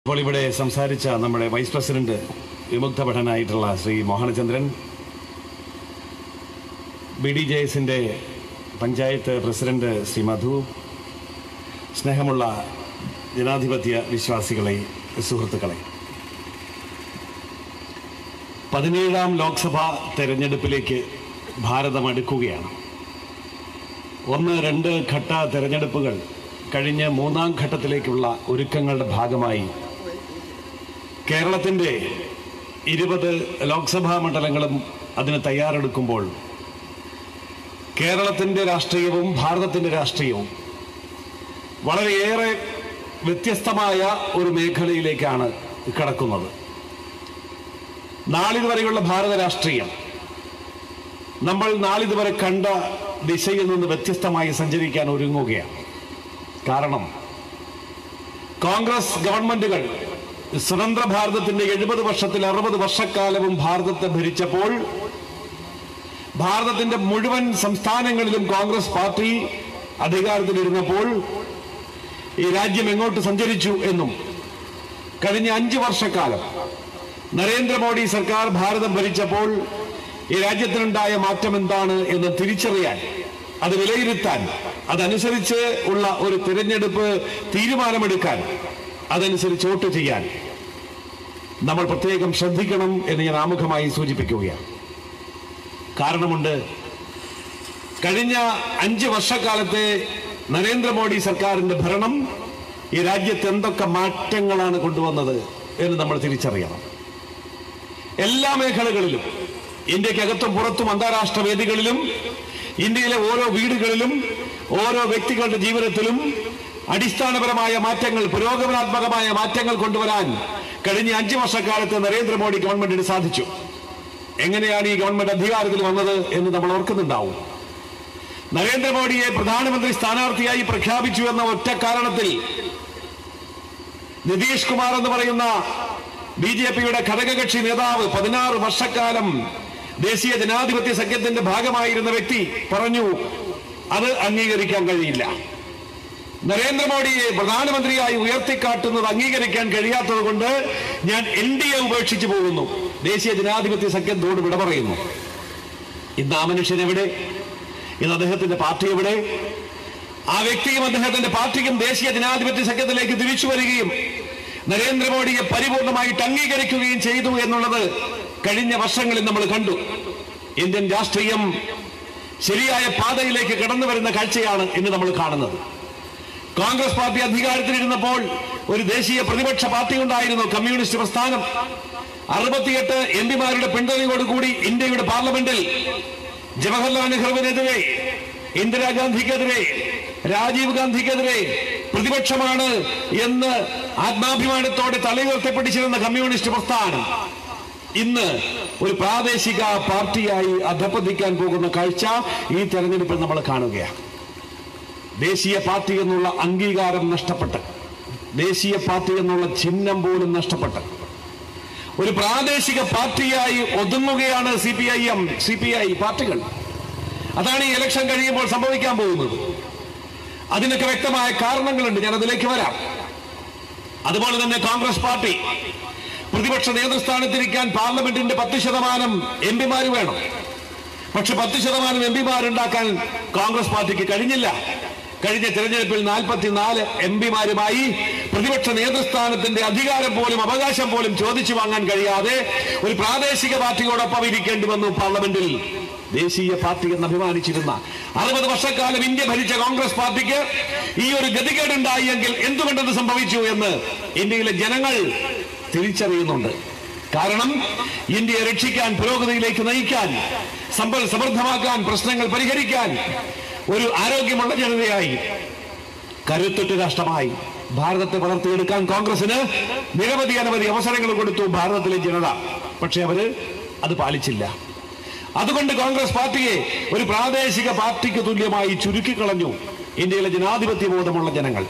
ഇപ്പോൾ ഇവിടെ സംസാരിച്ച നമ്മുടെ വൈസ് പ്രസിഡന്റ് വിമുക്ത ഭടനായിട്ടുള്ള Shri Mohanachandran B D J എസിൻ്റെ പഞ്ചായത്ത് പ്രസിഡന്റ് ശ്രീ മധു സ്നേഹമുള്ള ജനാധിപത്യ വിശ്വാസികളെ സുഹൃത്തുക്കളെ പതിനേഴാം ലോക്സഭാ തെരഞ്ഞെടുപ്പിലേക്ക് ഭാരതം അടുക്കുകയാണ് ഒന്ന് രണ്ട് ഘട്ട തെരഞ്ഞെടുപ്പുകൾ കഴിഞ്ഞ് മൂന്നാം ഘട്ടത്തിലേക്കുള്ള ഒരുക്കങ്ങളുടെ ഭാഗമായി കേരളത്തിൻ്റെ ഇരുപത് ലോക്സഭാ മണ്ഡലങ്ങളും അതിന് തയ്യാറെടുക്കുമ്പോൾ കേരളത്തിൻ്റെ രാഷ്ട്രീയവും ഭാരതത്തിൻ്റെ രാഷ്ട്രീയവും വളരെയേറെ വ്യത്യസ്തമായ ഒരു മേഖലയിലേക്കാണ് കടക്കുന്നത് നാളിതുവരെയുള്ള ഭാരത രാഷ്ട്രീയം നമ്മൾ നാളിതുവരെ കണ്ട ദിശയിൽ നിന്ന് വ്യത്യസ്തമായി സഞ്ചരിക്കാൻ ഒരുങ്ങുകയാണ് കാരണം കോൺഗ്രസ് ഗവൺമെന്റുകൾ സ്വതന്ത്ര ഭാരതത്തിന്റെ എഴുപത് വർഷത്തിൽ അറുപത് വർഷക്കാലവും ഭാരതത്തെ ഭരിച്ചപ്പോൾ ഭാരതത്തിന്റെ മുഴുവൻ സംസ്ഥാനങ്ങളിലും കോൺഗ്രസ് പാർട്ടി അധികാരത്തിലിരുന്നപ്പോൾ ഈ രാജ്യം എങ്ങോട്ട് സഞ്ചരിച്ചു എന്നും കഴിഞ്ഞ അഞ്ച് വർഷക്കാലം നരേന്ദ്രമോദി സർക്കാർ ഭാരതം ഭരിച്ചപ്പോൾ ഈ രാജ്യത്തിനുണ്ടായ മാറ്റം എന്താണ് എന്ന് തിരിച്ചറിയാൻ അത് വിലയിരുത്താൻ അതനുസരിച്ച് ഉള്ള ഒരു തിരഞ്ഞെടുപ്പ് തീരുമാനമെടുക്കാൻ അതനുസരിച്ച് വോട്ട് ചെയ്യാൻ നമ്മൾ പ്രത്യേകം ശ്രദ്ധിക്കണം എന്ന് ഞാൻ ആമുഖമായി സൂചിപ്പിക്കുകയാണ് കാരണമുണ്ട് കഴിഞ്ഞ അഞ്ച് വർഷക്കാലത്തെ നരേന്ദ്രമോദി സർക്കാരിന്റെ ഭരണം ഈ രാജ്യത്ത് എന്തൊക്കെ മാറ്റങ്ങളാണ് കൊണ്ടുവന്നത് എന്ന് നമ്മൾ തിരിച്ചറിയണം എല്ലാ മേഖലകളിലും ഇന്ത്യക്കകത്തും പുറത്തും അന്താരാഷ്ട്ര വേദികളിലും ഇന്ത്യയിലെ ഓരോ വീടുകളിലും ഓരോ വ്യക്തികളുടെ ജീവിതത്തിലും അടിസ്ഥാനപരമായ മാറ്റങ്ങൾ പുരോഗമനാത്മകമായ മാറ്റങ്ങൾ കൊണ്ടുവരാൻ കഴിഞ്ഞ അഞ്ചു വർഷക്കാലത്ത് നരേന്ദ്രമോദി ഗവൺമെന്റിന് സാധിച്ചു എങ്ങനെയാണ് ഈ ഗവൺമെന്റ് അധികാരത്തിൽ വന്നത് എന്ന് നമ്മൾ ഓർക്കുന്നുണ്ടാവും നരേന്ദ്രമോദിയെ പ്രധാനമന്ത്രി സ്ഥാനാർത്ഥിയായി പ്രഖ്യാപിച്ചു എന്ന ഒറ്റ കാരണത്തിൽ നിതീഷ് കുമാർ എന്ന് പറയുന്ന ബി ജെ പിയുടെ ഘടകകക്ഷി നേതാവ് പതിനാറ് വർഷക്കാലം ദേശീയ ജനാധിപത്യ സഖ്യത്തിന്റെ ഭാഗമായിരുന്ന വ്യക്തി പറഞ്ഞു അത് അംഗീകരിക്കാൻ കഴിയില്ല നരേന്ദ്രമോദിയെ പ്രധാനമന്ത്രിയായി ഉയർത്തിക്കാട്ടുന്നത് അംഗീകരിക്കാൻ കഴിയാത്തത് കൊണ്ട് ഞാൻ എൻ ഡി എ ഉപേക്ഷിച്ചു പോകുന്നു ദേശീയ ജനാധിപത്യ സഖ്യത്തോട് വിട പറയുന്നു ഇന്ന് ആ മനുഷ്യൻ എവിടെ ഇന്ന് അദ്ദേഹത്തിന്റെ പാർട്ടി എവിടെ ആ വ്യക്തിയും അദ്ദേഹത്തിന്റെ പാർട്ടിയും ദേശീയ ജനാധിപത്യ സഖ്യത്തിലേക്ക് തിരിച്ചു വരികയും നരേന്ദ്രമോദിയെ പരിപൂർണമായിട്ട് അംഗീകരിക്കുകയും ചെയ്തു എന്നുള്ളത് കഴിഞ്ഞ വർഷങ്ങളിൽ നമ്മൾ കണ്ടു ഇന്ത്യൻ രാഷ്ട്രീയം ശരിയായ പാതയിലേക്ക് കടന്നു വരുന്ന കാഴ്ചയാണ് ഇന്ന് നമ്മൾ കാണുന്നത് കോൺഗ്രസ് പാർട്ടി അധികാരത്തിലിരുന്നപ്പോൾ ഒരു ദേശീയ പ്രതിപക്ഷ പാർട്ടി ഉണ്ടായിരുന്നു കമ്മ്യൂണിസ്റ്റ് പ്രസ്ഥാനം അറുപത്തിയെട്ട് എം പിമാരുടെ പിന്തുണയോടുകൂടി ഇന്ത്യയുടെ പാർലമെന്റിൽ ജവഹർലാൽ നെഹ്റുവിനെതിരെ ഇന്ദിരാഗാന്ധിക്കെതിരെ രാജീവ് ഗാന്ധിക്കെതിരെ പ്രതിപക്ഷമാണ് എന്ന് ആത്മാഭിമാനത്തോടെ തലയുയർത്തിപ്പിടിച്ചിരുന്ന കമ്മ്യൂണിസ്റ്റ് പ്രസ്ഥാനം ഇന്ന് ഒരു പ്രാദേശിക പാർട്ടിയായി അധപ്പതിക്കാൻ പോകുന്ന കാഴ്ച ഈ തെരഞ്ഞെടുപ്പിൽ നമ്മൾ കാണുകയാണ് ദേശീയ പാർട്ടി എന്നുള്ള അംഗീകാരം നഷ്ടപ്പെട്ട് ദേശീയ പാർട്ടി എന്നുള്ള ചിഹ്നം പോലും നഷ്ടപ്പെട്ട് ഒരു പ്രാദേശിക പാർട്ടിയായി ഒതുങ്ങുകയാണ് C P I M C P I പാർട്ടികൾ അതാണ് ഈ ഇലക്ഷൻ കഴിയുമ്പോൾ സംഭവിക്കാൻ പോകുന്നത് അതിനൊക്കെ വ്യക്തമായ കാരണങ്ങളുണ്ട് ഞാൻ അതിലേക്ക് വരാം അതുപോലെ തന്നെ കോൺഗ്രസ് പാർട്ടി പ്രതിപക്ഷ നേതൃസ്ഥാനത്തിരിക്കാൻ പാർലമെന്റിന്റെ പത്ത് ശതമാനം എം പിമാര് വേണം പക്ഷെ പത്ത് ശതമാനം എം പിമാരുണ്ടാക്കാൻ കോൺഗ്രസ് പാർട്ടിക്ക് കഴിഞ്ഞില്ല കഴിഞ്ഞ തെരഞ്ഞെടുപ്പിൽ നാൽപ്പത്തിനാല് എം പിമാരുമായി പ്രതിപക്ഷ നേതൃസ്ഥാനത്തിന്റെ അധികാരം പോലും അവകാശം പോലും ചോദിച്ചു വാങ്ങാൻ കഴിയാതെ ഒരു പ്രാദേശിക പാർട്ടിയോടൊപ്പം ഇരിക്കേണ്ടി വന്നു പാർലമെന്റിൽ ദേശീയ പാർട്ടി എന്ന് അഭിമാനിച്ചിരുന്ന അറുപത് വർഷക്കാലം ഇന്ത്യ ഭരിച്ച കോൺഗ്രസ് പാർട്ടിക്ക് ഈ ഒരു ഗതികേടുണ്ടായി എങ്കിൽ എന്തുകൊണ്ടത് സംഭവിച്ചു എന്ന് ഇന്ത്യയിലെ ജനങ്ങൾ തിരിച്ചറിയുന്നുണ്ട് കാരണം ഇന്ത്യയെ രക്ഷിക്കാൻ പുരോഗതിയിലേക്ക് നയിക്കാൻ സമ്പൽ സമൃദ്ധമാക്കാൻ പ്രശ്നങ്ങൾ പരിഹരിക്കാൻ ഒരു ആരോഗ്യമുള്ള ജനതയായി കരുത്തുറ്റ രാഷ്ട്രമായി ഭാരതത്തെ വളർത്തിയെടുക്കാൻ കോൺഗ്രസിന് നിരവധി അനവധി അവസരങ്ങൾ കൊടുത്തു ഭാരതത്തിലെ ജനത പക്ഷെ അവര് അത് പാലിച്ചില്ല അതുകൊണ്ട് കോൺഗ്രസ് പാർട്ടിയെ ഒരു പ്രാദേശിക പാർട്ടിക്ക് തുല്യമായി ചുരുക്കിക്കളഞ്ഞു ഇന്ത്യയിലെ ജനാധിപത്യ ബോധമുള്ള ജനങ്ങൾ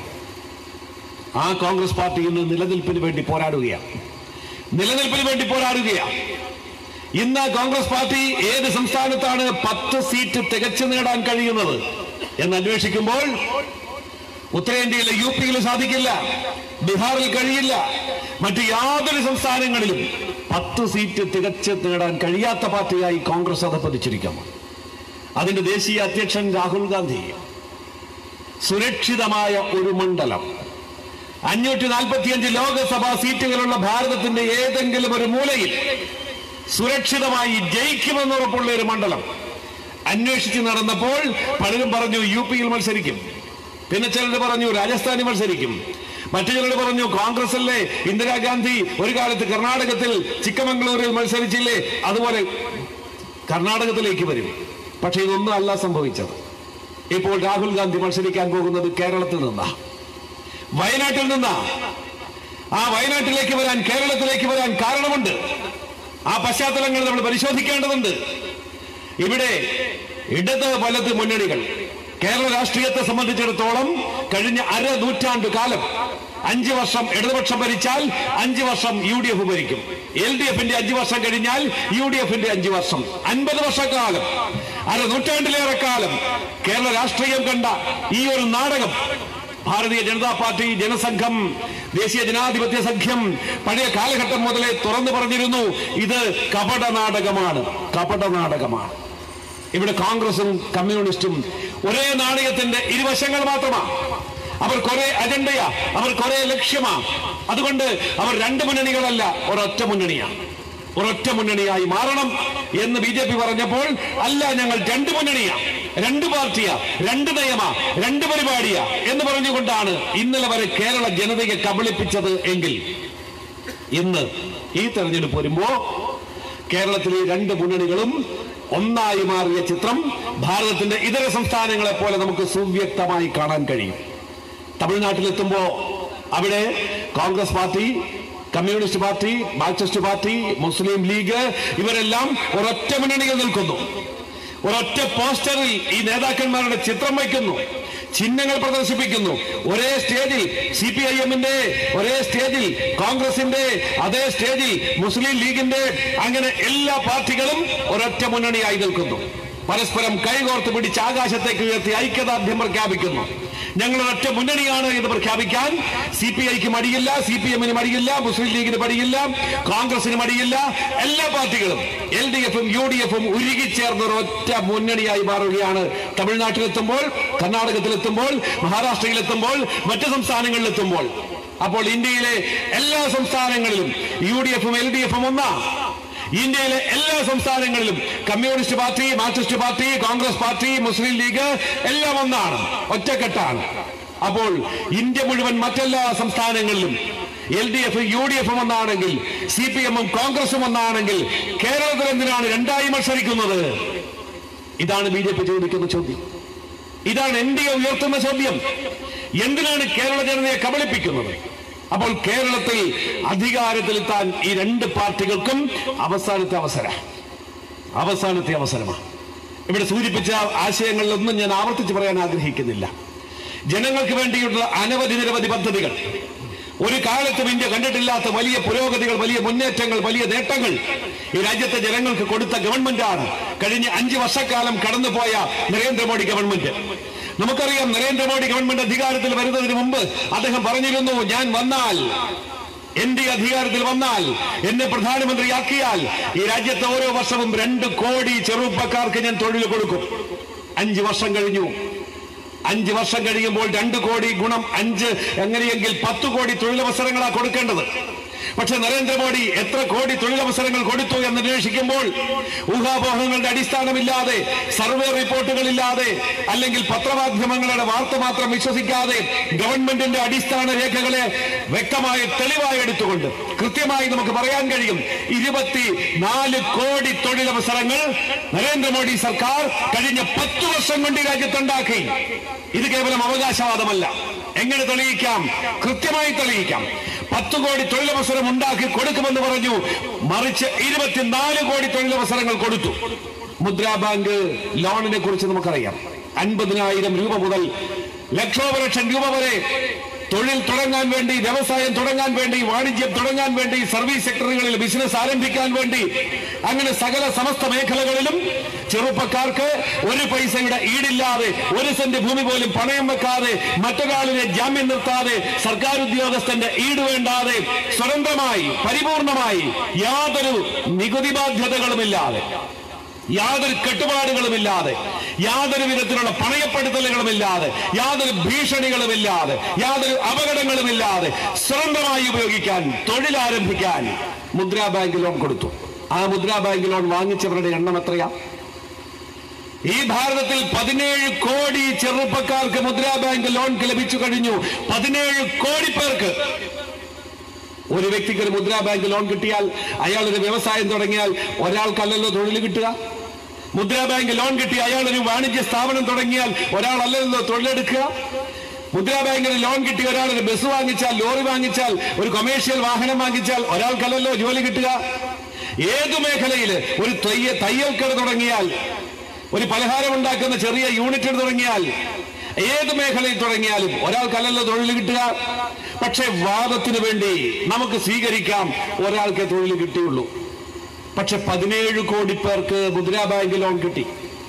ആ കോൺഗ്രസ് പാർട്ടി ഇന്ന് നിലനിൽപ്പിന് വേണ്ടി പോരാടുകയാണ് നിലനിൽപ്പിന് വേണ്ടി പോരാടുകയാണ് ഇന്ന് കോൺഗ്രസ് പാർട്ടി ഏത് സംസ്ഥാനത്താണ് പത്ത് സീറ്റ് തികച്ചു നേടാൻ കഴിയുന്നത് എന്ന് അന്വേഷിക്കുമ്പോൾ ഉത്തരേന്ത്യയിലെ യു പിയിൽ സാധിക്കില്ല ബീഹാറിൽ കഴിയില്ല മറ്റ് യാതൊരു സംസ്ഥാനങ്ങളിലും പത്ത് സീറ്റ് തികച്ച് നേടാൻ കഴിയാത്ത പാർട്ടിയായി കോൺഗ്രസ് അധപ്പതിച്ചിരിക്കുന്നു അതിന്റെ ദേശീയ അധ്യക്ഷൻ രാഹുൽ ഗാന്ധി സുരക്ഷിതമായ ഒരു മണ്ഡലം അഞ്ഞൂറ്റി നാൽപ്പത്തിയഞ്ച് ലോക്സഭാ സീറ്റുകളുള്ള ഭാരതത്തിന്റെ ഏതെങ്കിലും ഒരു മൂലയിൽ സുരക്ഷിതമായി ജയിക്കുമെന്ന് ഉറപ്പുള്ള ഒരു മണ്ഡലം അന്വേഷിച്ച് നടന്നപ്പോൾ പലരും പറഞ്ഞു യു പിയിൽ മത്സരിക്കും പിന്നെ ചിലർ പറഞ്ഞു രാജസ്ഥാനിൽ മത്സരിക്കും മറ്റു ചിലർ പറഞ്ഞു കോൺഗ്രസല്ലേ ഇന്ദിരാഗാന്ധി ഒരു കാലത്ത് കർണാടകത്തിൽ ചിക്കമംഗളൂരിൽ മത്സരിച്ചില്ലേ അതുപോലെ കർണാടകത്തിലേക്ക് വരും പക്ഷെ ഇതൊന്നും അല്ല സംഭവിച്ചത് ഇപ്പോൾ രാഹുൽ ഗാന്ധി മത്സരിക്കാൻ പോകുന്നത് കേരളത്തിൽ നിന്നാ വയനാട്ടിൽ നിന്നാ ആ വയനാട്ടിലേക്ക് വരാൻ കേരളത്തിലേക്ക് വരാൻ കാരണമുണ്ട് ആ പശ്ചാത്തലങ്ങൾ നമ്മൾ പരിശോധിക്കേണ്ടതുണ്ട് ഇവിടെ ഇടത് വലത് മുന്നണികൾ കേരള രാഷ്ട്രീയത്തെ സംബന്ധിച്ചിടത്തോളം കഴിഞ്ഞ അര നൂറ്റാണ്ട് കാലം അഞ്ച് വർഷം ഇടതുപക്ഷം ഭരിച്ചാൽ അഞ്ച് വർഷം യു ഡി എഫ് ഭരിക്കും എൽ ഡി എഫിന്റെ അഞ്ച് വർഷം കഴിഞ്ഞാൽ യു ഡി എഫിന്റെ അഞ്ച് വർഷം അൻപത് വർഷക്കാലം അര നൂറ്റാണ്ടിലേറെ കാലം കേരള രാഷ്ട്രീയം കണ്ട ഈ ഒരു നാടകം ഭാരതീയ ജനതാ പാർട്ടി ജനസംഘം ദേശീയ ജനാധിപത്യ സഖ്യം പഴയ കാലഘട്ടം മുതലേ തുറന്നു പറഞ്ഞിരുന്നു ഇത് കപട നാടകമാണ് കപട നാടകമാണ് ഇവിടെ കോൺഗ്രസും കമ്മ്യൂണിസ്റ്റും ഒരേ നാണയത്തിന്റെ ഇരുവശങ്ങൾ മാത്രമാണ് അവർ കുറെ അജണ്ടയാ അവർ കുറെ ലക്ഷ്യമാ അതുകൊണ്ട് അവർ രണ്ട് മുന്നണികളല്ല ഒരൊറ്റ മുന്നണിയാണ് ഒരൊറ്റ മുന്നണിയായി മാറണം എന്ന് ബി ജെ പി പറഞ്ഞപ്പോൾ അല്ല ഞങ്ങൾ രണ്ട് മുന്നണിയാ രണ്ട് പാർട്ടിയാ രണ്ട് നയമാ രണ്ട് പരിപാടിയാ എന്ന് പറഞ്ഞുകൊണ്ടാണ് ഇന്നലെ വരെ കേരള ജനതയെ കബളിപ്പിച്ചത് എങ്കിൽ ഇന്ന് ഈ തെരഞ്ഞെടുപ്പ് വരുമ്പോ കേരളത്തിലെ രണ്ട് മുന്നണികളും ഒന്നായി മാറിയ ചിത്രം ഭാരതത്തിന്റെ ഇതര സംസ്ഥാനങ്ങളെ പോലെ നമുക്ക് സുവ്യക്തമായി കാണാൻ കഴിയും തമിഴ്നാട്ടിലെത്തുമ്പോ അവിടെ Congress party communist party Marxist party Muslim League ഇവരെല്ലാം ഒരൊറ്റ മുന്നണിയിൽ നിൽക്കുന്നു ഒരൊറ്റ പോസ്റ്ററിൽ ഈ നേതാക്കന്മാരുടെ ചിത്രം വയ്ക്കുന്നു ചിഹ്നങ്ങൾ പ്രദർശിപ്പിക്കുന്നു ഒരേ സ്റ്റേജിൽ സി പി ഐ എമ്മിന്റെ ഒരേ സ്റ്റേജിൽ കോൺഗ്രസിന്റെ അതേ സ്റ്റേജിൽ മുസ്ലിം ലീഗിന്റെ അങ്ങനെ എല്ലാ പാർട്ടികളും ഒരൊറ്റ മുന്നണിയായി നിൽക്കുന്നു പരസ്പരം കൈകോർത്ത് പിടിച്ച് ആകാശത്തേക്ക് ഉയർത്തി ഐക്യദാർഢ്യം പ്രഖ്യാപിക്കുന്നു ഞങ്ങൾ ഒറ്റ മുന്നണിയാണ് എന്ന് പ്രഖ്യാപിക്കാൻ സി പി ഐക്ക് മടിയില്ല സി പി എമ്മിന് മടിയില്ല മുസ്ലിം ലീഗിന് മടിയില്ല കോൺഗ്രസിന് മടിയില്ല എല്ലാ പാർട്ടികളും എൽ ഡി എഫും യു ഡി എഫും ഉരുകിച്ചേർന്ന ഒരു ഒറ്റ മുന്നണിയായി മാറുകയാണ് തമിഴ്നാട്ടിലെത്തുമ്പോൾ കർണാടകത്തിലെത്തുമ്പോൾ മഹാരാഷ്ട്രയിലെത്തുമ്പോൾ മറ്റ് സംസ്ഥാനങ്ങളിലെത്തുമ്പോൾ അപ്പോൾ ഇന്ത്യയിലെ എല്ലാ സംസ്ഥാനങ്ങളിലും യു ഡി എഫും എൽ ഡി എഫും ഒന്നാ ഇന്ത്യയിലെ എല്ലാ സംസ്ഥാനങ്ങളിലും communist party Marxist party Congress party Muslim League എല്ലാം ഒന്നാണ് ഒറ്റക്കെട്ടാണ് അപ്പോൾ ഇന്ത്യ മുഴുവൻ മറ്റെല്ലാ സംസ്ഥാനങ്ങളിലും L D F U D എഫും ഒന്നാണെങ്കിൽ സി പി എമ്മും കോൺഗ്രസും ഒന്നാണെങ്കിൽ കേരളത്തിൽ എന്തിനാണ് രണ്ടായി മത്സരിക്കുന്നത് ഇതാണ് ബി ജെ പി ചോദിക്കുന്ന ചോദ്യം ഇതാണ് എൻ ഡി എ ഉയർത്തുന്ന ചോദ്യം എന്തിനാണ് കേരള ജനതയെ കബളിപ്പിക്കുന്നത് അപ്പോൾ കേരളത്തിൽ അധികാരത്തിലെത്താൻ ഈ രണ്ട് പാർട്ടികൾക്കും അവസാനത്തെ അവസരം അവസാനത്തെ അവസരമാണ് ഇവിടെ സൂചിപ്പിച്ച ആശയങ്ങളിലൊന്നും ഞാൻ ആവർത്തിച്ച് പറയാൻ ആഗ്രഹിക്കുന്നില്ല ജനങ്ങൾക്ക് വേണ്ടിയുള്ള അനവധി നിരവധി പദ്ധതികൾ ഒരു കാലത്തും ഇന്ത്യ കണ്ടിട്ടില്ലാത്ത വലിയ പുരോഗതികൾ വലിയ മുന്നേറ്റങ്ങൾ വലിയ നേട്ടങ്ങൾ ഈ രാജ്യത്തെ ജനങ്ങൾക്ക് കൊടുത്ത ഗവൺമെന്റാണ് കഴിഞ്ഞ അഞ്ച് വർഷക്കാലം കടന്നുപോയ നരേന്ദ്രമോദി ഗവൺമെന്റ് നമുക്കറിയാം നരേന്ദ്രമോദി ഗവൺമെന്റ് അധികാരത്തിൽ വരുന്നതിന് മുമ്പ് അദ്ദേഹം പറഞ്ഞിരുന്നു ഞാൻ വന്നാൽ എന്റെ അധികാരത്തിൽ വന്നാൽ എന്നെ പ്രധാനമന്ത്രിയാക്കിയാൽ ഈ രാജ്യത്തെ ഓരോ വർഷവും രണ്ട് കോടി ചെറുപ്പക്കാർക്ക് ഞാൻ തൊഴിൽ കൊടുക്കും അഞ്ച് വർഷം കഴിഞ്ഞു അഞ്ച് വർഷം കഴിയുമ്പോൾ രണ്ട് കോടി ഗുണം അഞ്ച് എങ്ങനെയെങ്കിൽ പത്ത് കോടി തൊഴിലവസരങ്ങളാ കൊടുക്കേണ്ടത് പക്ഷെ നരേന്ദ്രമോദി എത്ര കോടി തൊഴിലവസരങ്ങൾ കൊടുത്തു എന്ന് അന്വേഷിക്കുമ്പോൾ ഊഹാപോഹങ്ങളുടെ അടിസ്ഥാനമില്ലാതെ സർവേ റിപ്പോർട്ടുകളില്ലാതെ അല്ലെങ്കിൽ പത്രമാധ്യമങ്ങളുടെ വാർത്ത മാത്രം വിശ്വസിക്കാതെ ഗവൺമെന്റിന്റെ അടിസ്ഥാന രേഖകളെ വ്യക്തമായി തെളിവായി എടുത്തുകൊണ്ട് കൃത്യമായി നമുക്ക് പറയാൻ കഴിയും ഇരുപത്തി നാല് കോടി തൊഴിലവസരങ്ങൾ നരേന്ദ്രമോദി സർക്കാർ കഴിഞ്ഞ പത്ത് വർഷം കൊണ്ട് ഈ രാജ്യത്തുണ്ടാക്കി ഇത് കേവലം അവകാശവാദമല്ല എങ്ങനെ തെളിയിക്കാം കൃത്യമായി തെളിയിക്കാം പത്ത് കോടി തൊഴിലവസരം ഉണ്ടാക്കി കൊടുക്കുമെന്ന് പറഞ്ഞു മറിച്ച് ഇരുപത്തിനാല് കോടി തൊഴിലവസരങ്ങൾ കൊടുത്തു മുദ്രാ ബാങ്ക് ലോണിനെ കുറിച്ച് നമുക്കറിയാം അൻപതിനായിരം രൂപ മുതൽ ലക്ഷോപലക്ഷം രൂപ വരെ തൊഴിൽ തുടങ്ങാൻ വേണ്ടി വ്യവസായം തുടങ്ങാൻ വേണ്ടി വാണിജ്യം തുടങ്ങാൻ വേണ്ടി സർവീസ് സെക്ടറുകളിൽ ബിസിനസ് ആരംഭിക്കാൻ വേണ്ടി അങ്ങനെ സകല സമസ്ത മേഖലകളിലും ചെറുപ്പക്കാർക്ക് ഒരു പൈസയുടെ ഈടില്ലാതെ ഒരു സെന്റ് ഭൂമി പോലും പണയം വെക്കാതെ മറ്റൊരാളിനെ ജാമ്യം നിർത്താതെ സർക്കാർ ഉദ്യോഗസ്ഥന്റെ ഈട് വേണ്ടാതെ സ്വതന്ത്രമായി പരിപൂർണമായി യാതൊരു നികുതി ബാധ്യതകളുമില്ലാതെ യാതൊരു കെട്ടുപാടുകളുമില്ലാതെ യാതൊരു വിധത്തിലുള്ള പണയപ്പെടുത്തലുകളുമില്ലാതെ യാതൊരു ഭീഷണികളുമില്ലാതെ യാതൊരു അപകടങ്ങളുമില്ലാതെ സ്വതന്ത്രമായി ഉപയോഗിക്കാൻ തൊഴിൽ ആരംഭിക്കാൻ മുദ്രാ ബാങ്ക് ലോൺ കൊടുത്തു ആ മുദ്രാ ബാങ്ക് ലോൺ വാങ്ങിച്ചവരുടെ എണ്ണം എത്രയാ ഈ ഭാരതത്തിൽ പതിനേഴ് കോടി ചെറുപ്പക്കാർക്ക് മുദ്രാ ബാങ്ക് ലോൺ ലഭിച്ചു കഴിഞ്ഞു പതിനേഴ് കോടി പേർക്ക് ഒരു വ്യക്തിക്ക് ഒരു മുദ്രാ ബാങ്ക് ലോൺ കിട്ടിയാൽ അയാൾ ഒരു വ്യവസായം തുടങ്ങിയാൽ ഒരാൾക്കല്ലല്ലോ തൊഴിൽ കിട്ടുക മുദ്രാ ബാങ്ക് ലോൺ കിട്ടി അയാൾ ഒരു വാണിജ്യ സ്ഥാപനം തുടങ്ങിയാൽ ഒരാളല്ലല്ലോ തൊഴിലെടുക്കുക മുദ്രാ ബാങ്കിന് ലോൺ കിട്ടി ഒരാൾ ഒരു ബസ് വാങ്ങിച്ചാൽ ലോറി വാങ്ങിച്ചാൽ ഒരു കൊമേഴ്ഷ്യൽ വാഹനം വാങ്ങിച്ചാൽ ഒരാൾക്കല്ലല്ലോ ജോലി കിട്ടുക ഏതു മേഖലയിൽ ഒരു തയ്യ തയ്യൽ കട തുടങ്ങിയാൽ ഒരു പലഹാരം ഉണ്ടാക്കുന്ന ചെറിയ യൂണിറ്റ് തുടങ്ങിയാൽ ഏത് മേഖലയിൽ തുടങ്ങിയാലും ഒരാൾക്കല്ലല്ലോ തൊഴിൽ കിട്ടുക പക്ഷെ വാദത്തിന് വേണ്ടി നമുക്ക് സ്വീകരിക്കാം ഒരാൾക്ക് തൊഴിൽ കിട്ടിയുള്ളൂ പക്ഷെ പതിനേഴ് കോടി പേർക്ക് മുദ്രാ ബാങ്ക് ലോൺ കിട്ടി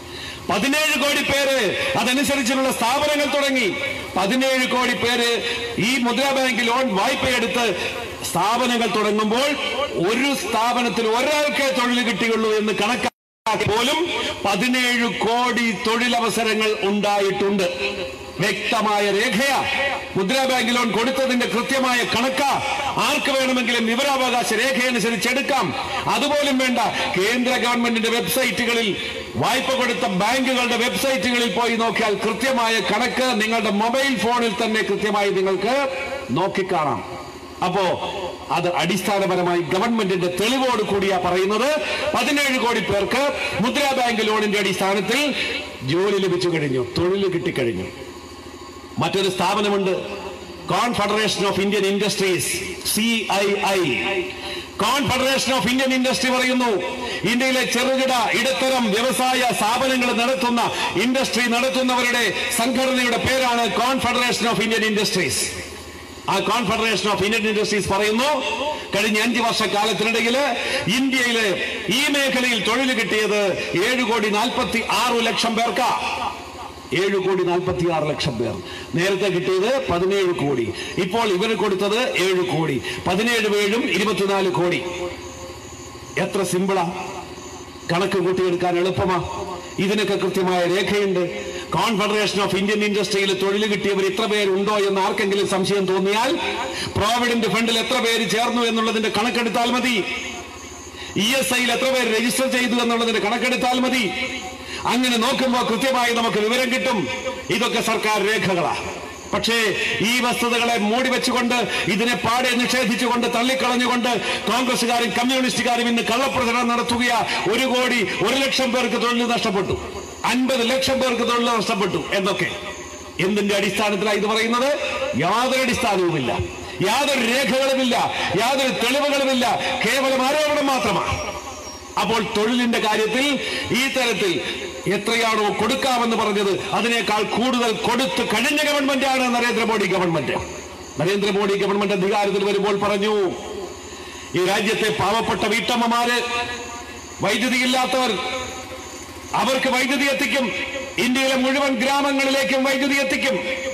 പതിനേഴ് കോടി പേര് അതനുസരിച്ചുള്ള സ്ഥാപനങ്ങൾ തുടങ്ങി പതിനേഴ് കോടി പേര് ഈ മുദ്രാ ബാങ്ക് ലോൺ വായ്പയെടുത്ത് സ്ഥാപനങ്ങൾ തുടങ്ങുമ്പോൾ ഒരു സ്ഥാപനത്തിൽ ഒരാൾക്കേ തൊഴിൽ കിട്ടിയുള്ളൂ എന്ന് കണക്കാക്കി പോലും പതിനേഴ് കോടി തൊഴിലവസരങ്ങൾ ഉണ്ടായിട്ടുണ്ട് വ്യക്തമായ രേഖയാ മുദ്രാ ബാങ്ക് ലോൺ കൊടുത്തതിന്റെ കൃത്യമായ കണക്കാ ആർക്ക് വേണമെങ്കിലും വിവരാവകാശ രേഖയനുസരിച്ച് എടുക്കാം അതുപോലും വേണ്ട കേന്ദ്ര ഗവൺമെന്റിന്റെ വെബ്സൈറ്റുകളിൽ വായ്പ കൊടുത്ത ബാങ്കുകളുടെ വെബ്സൈറ്റുകളിൽ പോയി നോക്കിയാൽ കൃത്യമായ കണക്ക് നിങ്ങളുടെ മൊബൈൽ ഫോണിൽ തന്നെ കൃത്യമായി നിങ്ങൾക്ക് നോക്കിക്കാണാം അപ്പോ അത് അടിസ്ഥാനപരമായി ഗവൺമെന്റിന്റെ തെളിവോട് കൂടിയാ പറയുന്നത് പതിനേഴ് കോടി പേർക്ക് മുദ്രാ ബാങ്ക് ലോണിന്റെ അടിസ്ഥാനത്തിൽ ജോലി ലഭിച്ചു കഴിഞ്ഞു തൊഴിൽ കിട്ടിക്കഴിഞ്ഞു മറ്റൊരു സ്ഥാപനമുണ്ട് Confederation of Indian Industries C I I Confederation of Indian industry പറയുന്നു ഇന്ത്യയിലെ ചെറുകിട ഇടത്തരം വ്യവസായ സ്ഥാപനങ്ങൾ നടത്തുന്ന ഇൻഡസ്ട്രി നടത്തുന്നവരുടെ സംഘടനയുടെ പേരാണ് കോൺഫെഡറേഷൻ ഓഫ് ഇന്ത്യൻ ഇൻഡസ്ട്രീസ് ആ കോൺഫെഡറേഷൻ ഓഫ് ഇന്ത്യൻ ഇൻഡസ്ട്രീസ് പറയുന്നു കഴിഞ്ഞ അഞ്ച് വർഷക്കാലത്തിനിടയിൽ ഇന്ത്യയില് ഈ മേഖലയിൽ തൊഴിൽ കിട്ടിയത് ഏഴ് കോടി നാൽപ്പത്തി ആറ് ലക്ഷം പേർക്കാ ഏഴ് കോടി നാൽപ്പത്തി ആറ് ലക്ഷം പേർ നേരത്തെ കിട്ടിയത് പതിനേഴ് കോടി ഇപ്പോൾ ഇവർ കൊടുത്തത് ഏഴ് കോടി പതിനേഴ് ഏഴും ഇരുപത്തിനാല് കോടി എത്ര സിമ്പിളാ കണക്ക് കൂട്ടിയെടുക്കാൻ എളുപ്പമാ ഇതിനൊക്കെ കൃത്യമായ രേഖയുണ്ട് കോൺഫെഡറേഷൻ ഓഫ് ഇന്ത്യൻ ഇൻഡസ്ട്രിയിൽ തൊഴിൽ കിട്ടിയവർ ഇത്ര പേരുണ്ടോ എന്ന് ആർക്കെങ്കിലും സംശയം തോന്നിയാൽ പ്രോവിഡന്റ് ഫണ്ടിൽ എത്ര പേര് ചേർന്നു എന്നുള്ളതിന്റെ കണക്കെടുത്താൽ മതി ഇ എസ് ഐയിൽ എത്ര പേര് രജിസ്റ്റർ ചെയ്തു എന്നുള്ളതിന്റെ കണക്കെടുത്താൽ മതി അങ്ങനെ നോക്കുമ്പോൾ കൃത്യമായി നമുക്ക് വിവരം കിട്ടും ഇതൊക്കെ സർക്കാർ രേഖകളാ പക്ഷേ ഈ വസ്തുതകളെ മൂടി വെച്ചുകൊണ്ട് ഇതിനെ പാടെ നിഷേധിച്ചുകൊണ്ട് തള്ളിക്കളഞ്ഞുകൊണ്ട് കോൺഗ്രസുകാരും കമ്മ്യൂണിസ്റ്റുകാരും ഇന്ന് കള്ളപ്രചരണം നടത്തുകയാ ഒരു കോടി ഒരു ലക്ഷം പേർക്ക് തൊഴിൽ നഷ്ടപ്പെട്ടു അൻപത് ലക്ഷം പേർക്ക് തൊഴിൽ നഷ്ടപ്പെട്ടു എന്നൊക്കെ എന്തിന്റെ അടിസ്ഥാനത്തിലാണ് ഇത് പറയുന്നത് യാതൊരു അടിസ്ഥാനവുമില്ല യാതൊരു രേഖകളുമില്ല യാതൊരു തെളിവുകളുമില്ല കേവലം ആരോപണം മാത്രമാണ് അപ്പോൾ തൊഴിലിന്റെ കാര്യത്തിൽ ഈ തരത്തിൽ എത്രയാണോ കൊടുക്കാമെന്ന് പറഞ്ഞത് അതിനേക്കാൾ കൂടുതൽ കൊടുത്തു കഴിഞ്ഞ ഗവൺമെന്റാണ് നരേന്ദ്രമോദി ഗവൺമെന്റ് നരേന്ദ്രമോദി ഗവൺമെന്റ് അധികാരത്തിൽ വരുമ്പോൾ പറഞ്ഞു ഈ രാജ്യത്തെ പാവപ്പെട്ട വീട്ടമ്മമാര് വൈദ്യുതി ഇല്ലാത്തവർ അവർക്ക് വൈദ്യുതി എത്തിക്കും ഇന്ത്യയിലെ മുഴുവൻ ഗ്രാമങ്ങളിലേക്കും വൈദ്യുതി എത്തിക്കും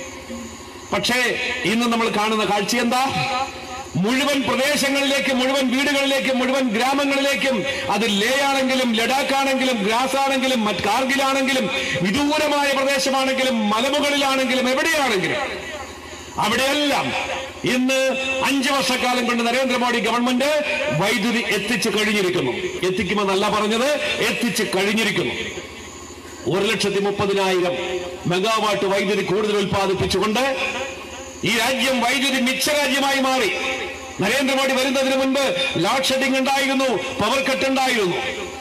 പക്ഷേ ഇന്ന് നമ്മൾ കാണുന്ന കാഴ്ച എന്താ മുഴുവൻ പ്രദേശങ്ങളിലേക്കും മുഴുവൻ വീടുകളിലേക്കും മുഴുവൻ ഗ്രാമങ്ങളിലേക്കും അത് ലേ ആണെങ്കിലും ലഡാക്ക് ആണെങ്കിലും ഗ്രാസ് ആണെങ്കിലും മറ്റ് കാർഗിലാണെങ്കിലും വിദൂരമായ പ്രദേശമാണെങ്കിലും മലമുകളിലാണെങ്കിലും എവിടെയാണെങ്കിലും അവിടെയെല്ലാം ഇന്ന് അഞ്ചു വർഷക്കാലം കൊണ്ട് നരേന്ദ്രമോദി ഗവൺമെന്റ് വൈദ്യുതി എത്തിച്ചു കഴിഞ്ഞിരിക്കുന്നു എത്തിക്കുമെന്നല്ല പറഞ്ഞത് എത്തിച്ചു കഴിഞ്ഞിരിക്കുന്നു ഒരു ലക്ഷത്തി മുപ്പതിനായിരം മെഗാവാട്ട് വൈദ്യുതി കൂടുതൽ ഉൽപ്പാദിപ്പിച്ചുകൊണ്ട് ഈ രാജ്യം വൈദ്യുതി മിച്ച രാജ്യമായി മാറി നരേന്ദ്രമോദി വരുന്നതിന് മുൻപ് ലോഡ് ഷെഡിംഗ് ഉണ്ടായിരുന്നു പവർ കട്ട് ഉണ്ടായിരുന്നു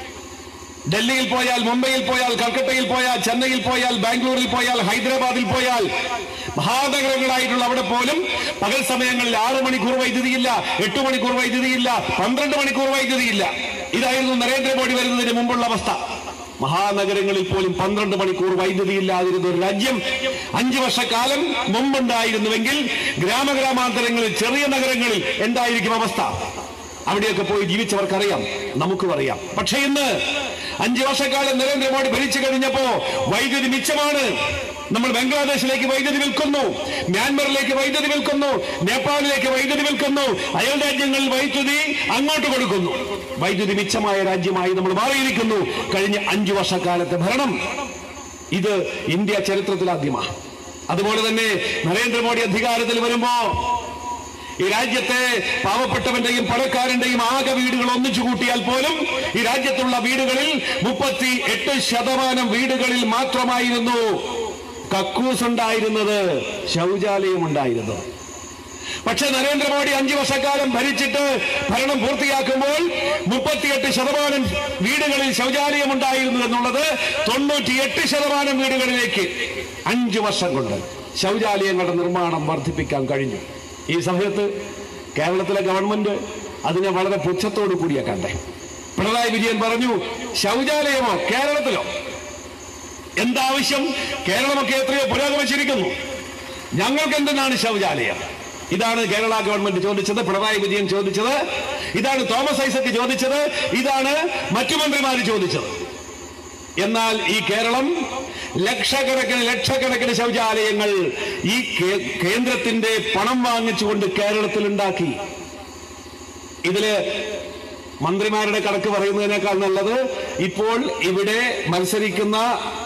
ഡൽഹിയിൽ പോയാൽ മുംബൈയിൽ പോയാൽ കൽക്കട്ടയിൽ പോയാൽ ചെന്നൈയിൽ പോയാൽ ബാംഗ്ലൂരിൽ പോയാൽ ഹൈദരാബാദിൽ പോയാൽ മഹാനഗരങ്ങളായിട്ടുള്ള അവിടെ പോലും പകൽ സമയങ്ങളിൽ ആറ് മണിക്കൂർ വൈദ്യുതിയില്ല എട്ട് മണിക്കൂർ വൈദ്യുതിയില്ല പന്ത്രണ്ട് മണിക്കൂർ വൈദ്യുതിയില്ല ഇതായിരുന്നു നരേന്ദ്രമോദി വരുന്നതിന് മുമ്പുള്ള അവസ്ഥ മഹാനഗരങ്ങളിൽ പോലും പന്ത്രണ്ട് മണിക്കൂർ വൈദ്യുതി ഇല്ലാതിരുന്ന ഒരു രാജ്യം അഞ്ചു വർഷക്കാലം മുമ്പുണ്ടായിരുന്നുവെങ്കിൽ ഗ്രാമഗ്രാമാന്തരങ്ങളിൽ ചെറിയ നഗരങ്ങളിൽ എന്തായിരിക്കും അവസ്ഥ അവിടെയൊക്കെ പോയി ജീവിച്ചവർക്കറിയാം നമുക്കും അറിയാം പക്ഷെ ഇന്ന് അഞ്ചു വർഷക്കാലം നരേന്ദ്രമോദി ഭരിച്ചു കഴിഞ്ഞപ്പോ വൈദ്യുതി മിച്ചമാണ് നമ്മൾ ബംഗ്ലാദേശിലേക്ക് വൈദ്യുതി വിൽക്കുന്നു മ്യാൻമറിലേക്ക് വൈദ്യുതി വിൽക്കുന്നു നേപ്പാളിലേക്ക് വൈദ്യുതി വിൽക്കുന്നു അയൽ രാജ്യങ്ങളിൽ വൈദ്യുതി അങ്ങോട്ട് കൊടുക്കുന്നു വൈദ്യുതി മിച്ചമായ രാജ്യമായി നമ്മൾ മാറിയിരിക്കുന്നു കഴിഞ്ഞ അഞ്ചു വർഷക്കാലത്തെ ഭരണം ഇത് ഇന്ത്യ ചരിത്രത്തിൽ ആദ്യമാണ് അതുപോലെ തന്നെ നരേന്ദ്രമോദി അധികാരത്തിൽ വരുമ്പോ ഈ രാജ്യത്തെ പാവപ്പെട്ടവന്റെയും പണക്കാരന്റെയും ആകെ വീടുകൾ ഒന്നിച്ചു കൂട്ടിയാൽ പോലും ഈ രാജ്യത്തുള്ള വീടുകളിൽ മുപ്പത്തി എട്ട് ശതമാനം വീടുകളിൽ മാത്രമായിരുന്നു കക്കൂസ് ഉണ്ടായിരുന്നത് ശൗചാലയം ഉണ്ടായിരുന്നത് പക്ഷെ നരേന്ദ്രമോദി അഞ്ചു വർഷക്കാലം ഭരിച്ചിട്ട് ഭരണം പൂർത്തിയാക്കുമ്പോൾ മുപ്പത്തിയെട്ട് ശതമാനം വീടുകളിൽ ശൗചാലയം ഉണ്ടായിരുന്നു എന്നുള്ളത് തൊണ്ണൂറ്റിയെട്ട് ശതമാനം വീടുകളിലേക്ക് അഞ്ചു വർഷം കൊണ്ട് ശൗചാലയങ്ങളുടെ നിർമ്മാണം വർദ്ധിപ്പിക്കാൻ കഴിഞ്ഞു ഈ സമയത്ത് കേരളത്തിലെ ഗവൺമെന്റ് അതിനെ വളരെ പുച്ഛത്തോടു കൂടിയാ കണ്ടേ പിണറായി വിജയൻ പറഞ്ഞു ശൗചാലയമോ കേരളത്തിലോ എന്താവശ്യം കേരളമൊക്കെ എത്രയോ പുരോഗമിച്ചിരിക്കുന്നു ഞങ്ങൾക്ക് എന്തിനാണ് ശൗചാലയം ഇതാണ് കേരള ഗവൺമെന്റ് ചോദിച്ചത് പിണറായി വിജയൻ ചോദിച്ചത് ഇതാണ് തോമസ് ഐസക് ചോദിച്ചത് ഇതാണ് മറ്റു മന്ത്രിമാർ ചോദിച്ചത് എന്നാൽ ഈ കേരളം ലക്ഷക്കണക്കിന് ലക്ഷക്കണക്കിന് ശൗചാലയങ്ങൾ ഈ കേ- കേന്ദ്രത്തിന്റെ പണം വാങ്ങിച്ചുകൊണ്ട് കേരളത്തിൽ ഉണ്ടാക്കി ഇതില് മന്ത്രിമാരുടെ കണക്ക് പറയുന്നതിനേക്കാൾ നല്ലത് ഇപ്പോൾ ഇവിടെ മത്സരിക്കുന്ന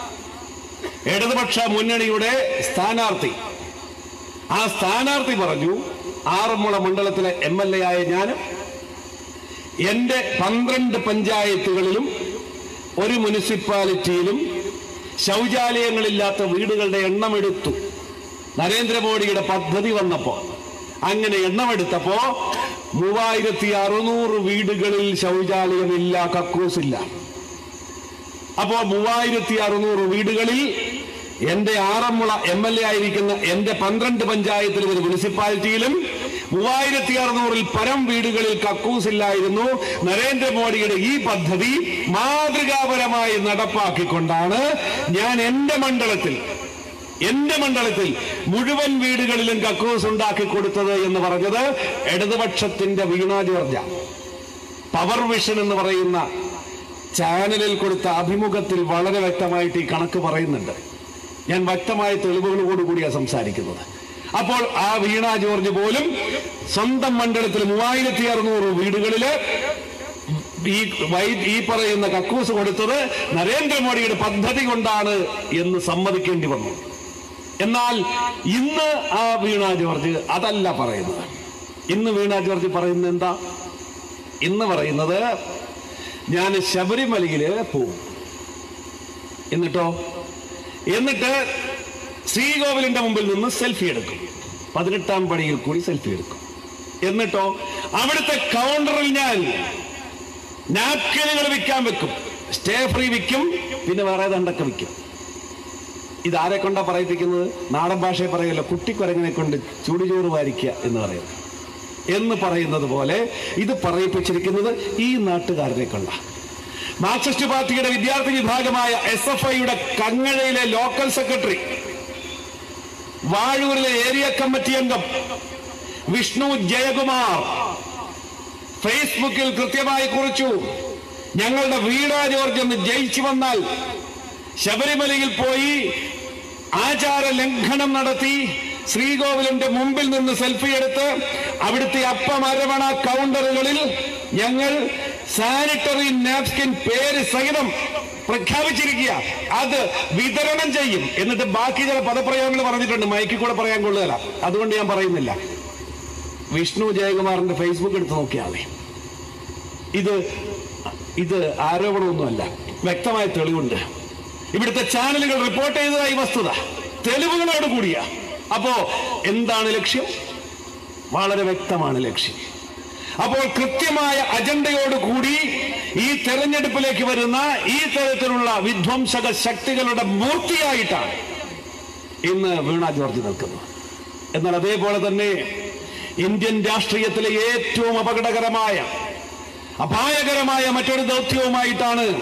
ഇടതുപക്ഷ മുന്നണിയുടെ സ്ഥാനാർത്ഥി ആ സ്ഥാനാർത്ഥി പറഞ്ഞു ആറന്മുള മണ്ഡലത്തിലെ എം എൽ എ ആയ ഞാൻ എന്റെ പന്ത്രണ്ട് പഞ്ചായത്തുകളിലും ഒരു മുനിസിപ്പാലിറ്റിയിലും ശൗചാലയങ്ങളില്ലാത്ത വീടുകളുടെ എണ്ണം എടുത്തു നരേന്ദ്രമോദിയുടെ പദ്ധതി വന്നപ്പോ അങ്ങനെ എണ്ണമെടുത്തപ്പോ മൂവായിരത്തി അറുന്നൂറ് വീടുകളിൽ ശൗചാലയമില്ല കക്കൂസില്ല അപ്പോ മൂവായിരത്തി അറുന്നൂറ് വീടുകളിൽ എന്റെ ആറന്മുള എം എൽ എ ആയിരിക്കുന്ന എന്റെ പന്ത്രണ്ട് പഞ്ചായത്തിലും ഒരു മുനിസിപ്പാലിറ്റിയിലും മൂവായിരത്തി അറുന്നൂറിൽ പരം വീടുകളിൽ കക്കൂസില്ലായിരുന്നു നരേന്ദ്രമോദിയുടെ ഈ പദ്ധതി മാതൃകാപരമായി നടപ്പാക്കിക്കൊണ്ടാണ് ഞാൻ എന്റെ മണ്ഡലത്തിൽ എന്റെ മണ്ഡലത്തിൽ മുഴുവൻ വീടുകളിലും കക്കൂസ് ഉണ്ടാക്കി കൊടുത്തത് എന്ന് പറഞ്ഞത് ഇടതുപക്ഷത്തിന്റെ വീണ ജോർജ പവർ വിഷൻ എന്ന് പറയുന്ന ചാനലിൽ കൊടുത്ത അഭിമുഖത്തിൽ വളരെ വ്യക്തമായിട്ട് ഈ കണക്ക് പറയുന്നുണ്ട് ഞാൻ വ്യക്തമായ തെളിവുകളോടുകൂടിയാണ് സംസാരിക്കുന്നത് അപ്പോൾ ആ വീണ ജോർജ് പോലും സ്വന്തം മണ്ഡലത്തിൽ മൂവായിരത്തി അറുന്നൂറ് വീടുകളില് ഈ വൈ- ഈ പറയുന്ന കക്കൂസ് കൊടുത്തത് നരേന്ദ്രമോദിയുടെ പദ്ധതി കൊണ്ടാണ് എന്ന് സമ്മതിക്കേണ്ടി വന്നു എന്നാൽ ഇന്ന് ആ വീണ ജോർജ് അതല്ല പറയുന്നത് ഇന്ന് വീണ ജോർജ് പറയുന്നത് എന്താ ഇന്ന് പറയുന്നത് ഞാൻ ശബരിമലയില് പോവും എന്നിട്ടോ എന്നിട്ട് ശ്രീകോവിലിന്റെ മുമ്പിൽ നിന്ന് സെൽഫി എടുക്കും പതിനെട്ടാം പടിയിൽ കൂടി സെൽഫി എടുക്കും എന്നിട്ടോ അവിടുത്തെ കൗണ്ടറിൽ ഞാൻ നാപ്കിനുകൾ വിൽക്കാൻ വെക്കും സ്റ്റേ ഫ്രീ വിൽക്കും പിന്നെ വേറെ ദണ്ടൊക്കെ വിൽക്കും ഇതാരെ കൊണ്ടാ പറയിപ്പിക്കുന്നത് നാടൻ ഭാഷയെ പറയല്ലോ കുട്ടിക്കുരങ്ങനെ കൊണ്ട് ചുടുചോറ് വാരിക്കുക എന്ന് പറയുന്നത് എന്ന് പറയുന്നത് പോലെ ഇത് പറയിപ്പിച്ചിരിക്കുന്നത് ഈ നാട്ടുകാരനെ കൊണ്ട മാർക്സിസ്റ്റ് പാർട്ടിയുടെ വിദ്യാർത്ഥി വിഭാഗമായ എസ് എഫ് ഐയുടെ കങ്ങഴയിലെ ലോക്കൽ സെക്രട്ടറി വാഴൂരിലെ ഏരിയ കമ്മിറ്റി അംഗം വിഷ്ണു ജയകുമാർ ഫേസ്ബുക്കിൽ കൃത്യമായി കുറിച്ചു ഞങ്ങളുടെ വീണ ജോർജ് എന്ന് ജയിച്ചു വന്നാൽ ശബരിമലയിൽ പോയി ആചാര ലംഘനം നടത്തി ശ്രീകോവിലിന്റെ മുമ്പിൽ നിന്ന് സെൽഫി എടുത്ത് അവിടുത്തെ അപ്പം അരവണ കൗണ്ടറുകളിൽ ഞങ്ങൾ സാനിറ്ററി നാപ്കിൻ പേര് സഹിതം പ്രഖ്യാപിച്ചിരിക്കുക അത് വിതരണം ചെയ്യും എന്നിട്ട് ബാക്കി ചില പദപ്രയോഗങ്ങൾ പറഞ്ഞിട്ടുണ്ട് മൈക്കിൽ കൂടെ പറയാൻ കൊള്ളുകയില്ല അതുകൊണ്ട് ഞാൻ പറയുന്നില്ല വിഷ്ണു ജയകുമാറിന്റെ ഫേസ്ബുക്ക് എടുത്ത് നോക്കിയാൽ മതി ഇത് ഇത് ആരോപണമൊന്നുമല്ല വ്യക്തമായ തെളിവുണ്ട് ഇവിടുത്തെ ചാനലുകൾ റിപ്പോർട്ട് ചെയ്തതായി വസ്തുത തെളിവുകളോട് കൂടിയ അപ്പോ എന്താണ് ലക്ഷ്യം വളരെ വ്യക്തമാണ് ലക്ഷ്യം അപ്പോൾ കൃത്യമായ അജണ്ടയോട് കൂടി ഈ തെരഞ്ഞെടുപ്പിലേക്ക് വരുന്ന ഈ തരത്തിലുള്ള വിധ്വംസക ശക്തികളുടെ മൂർത്തിയായിട്ടാണ് ഇന്ന് വീണ ജോർജ് നിൽക്കുന്നത് എന്നാൽ അതേപോലെ തന്നെ ഇന്ത്യൻ രാഷ്ട്രീയത്തിലെ ഏറ്റവും അപകടകരമായ അപായകരമായ മറ്റൊരു ദൗത്യവുമായിട്ടാണ്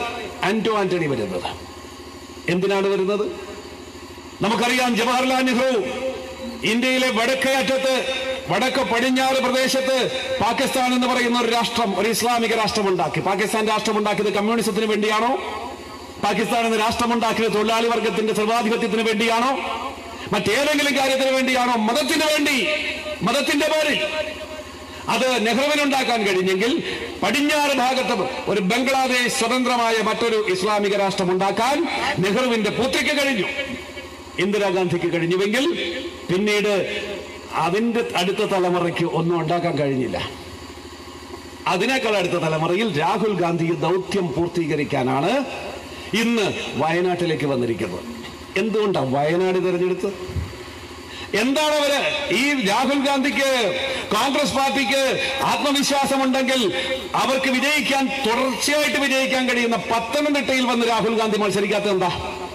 ആന്റോ ആന്റണി വരുന്നത് എന്തിനാണ് വരുന്നത് നമുക്കറിയാം ജവഹർലാൽ നെഹ്റു ഇന്ത്യയിലെ വടക്കേ അറ്റത്ത് വടക്ക് പടിഞ്ഞാറ് പ്രദേശത്ത് പാകിസ്ഥാൻ എന്ന് പറയുന്ന ഒരു രാഷ്ട്രം ഒരു ഇസ്ലാമിക രാഷ്ട്രം ഉണ്ടാക്കി പാകിസ്ഥാൻ രാഷ്ട്രം ഉണ്ടാക്കിയത് കമ്മ്യൂണിസത്തിന് വേണ്ടിയാണോ പാകിസ്ഥാൻ എന്ന രാഷ്ട്രം ഉണ്ടാക്കിയത് തൊഴിലാളി വർഗത്തിന്റെ സർവാധിപത്യത്തിന് വേണ്ടിയാണോ മറ്റേതെങ്കിലും കാര്യത്തിന് വേണ്ടിയാണോ മതത്തിന് വേണ്ടി മതത്തിന്റെ പേരിൽ അത് നെഹ്റുവിനുണ്ടാക്കാൻ കഴിഞ്ഞെങ്കിൽ പടിഞ്ഞാറ് ഭാഗത്ത് ഒരു ബംഗ്ലാദേശ് സ്വതന്ത്രമായ മറ്റൊരു ഇസ്ലാമിക രാഷ്ട്രം ഉണ്ടാക്കാൻ നെഹ്റുവിന്റെ പുത്രിക്ക് കഴിഞ്ഞു ഇന്ദിരാഗാന്ധിക്ക് കഴിഞ്ഞുവെങ്കിൽ പിന്നീട് അതിന്റെ അടുത്ത തലമുറയ്ക്ക് ഒന്നും ഉണ്ടാക്കാൻ കഴിഞ്ഞില്ല അതിനേക്കാൾ അടുത്ത തലമുറയിൽ രാഹുൽ ഗാന്ധി ഈ ദൗത്യം പൂർത്തീകരിക്കാനാണ് ഇന്ന് വയനാട്ടിലേക്ക് വന്നിരിക്കുന്നത് എന്തുകൊണ്ടാണ് വയനാട് തിരഞ്ഞെടുത്ത് എന്താണ് അവര് ഈ രാഹുൽ ഗാന്ധിക്ക് കോൺഗ്രസ് പാർട്ടിക്ക് ആത്മവിശ്വാസമുണ്ടെങ്കിൽ അവർക്ക് വിജയിക്കാൻ തുടർച്ചയായിട്ട് വിജയിക്കാൻ കഴിയുന്ന പത്തനംതിട്ടയിൽ വന്ന് രാഹുൽ ഗാന്ധി മത്സരിക്കാത്തത് എന്താ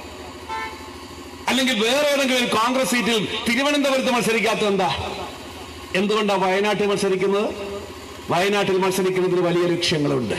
അല്ലെങ്കിൽ വേറെ ഏതെങ്കിലും ഒരു കോൺഗ്രസ് സീറ്റിൽ തിരുവനന്തപുരത്ത് മത്സരിക്കാത്തത് എന്താ എന്തുകൊണ്ടാണ് വയനാട്ടിൽ മത്സരിക്കുന്നത് വയനാട്ടിൽ മത്സരിക്കുന്നതിന് വലിയ ലക്ഷ്യങ്ങളുണ്ട്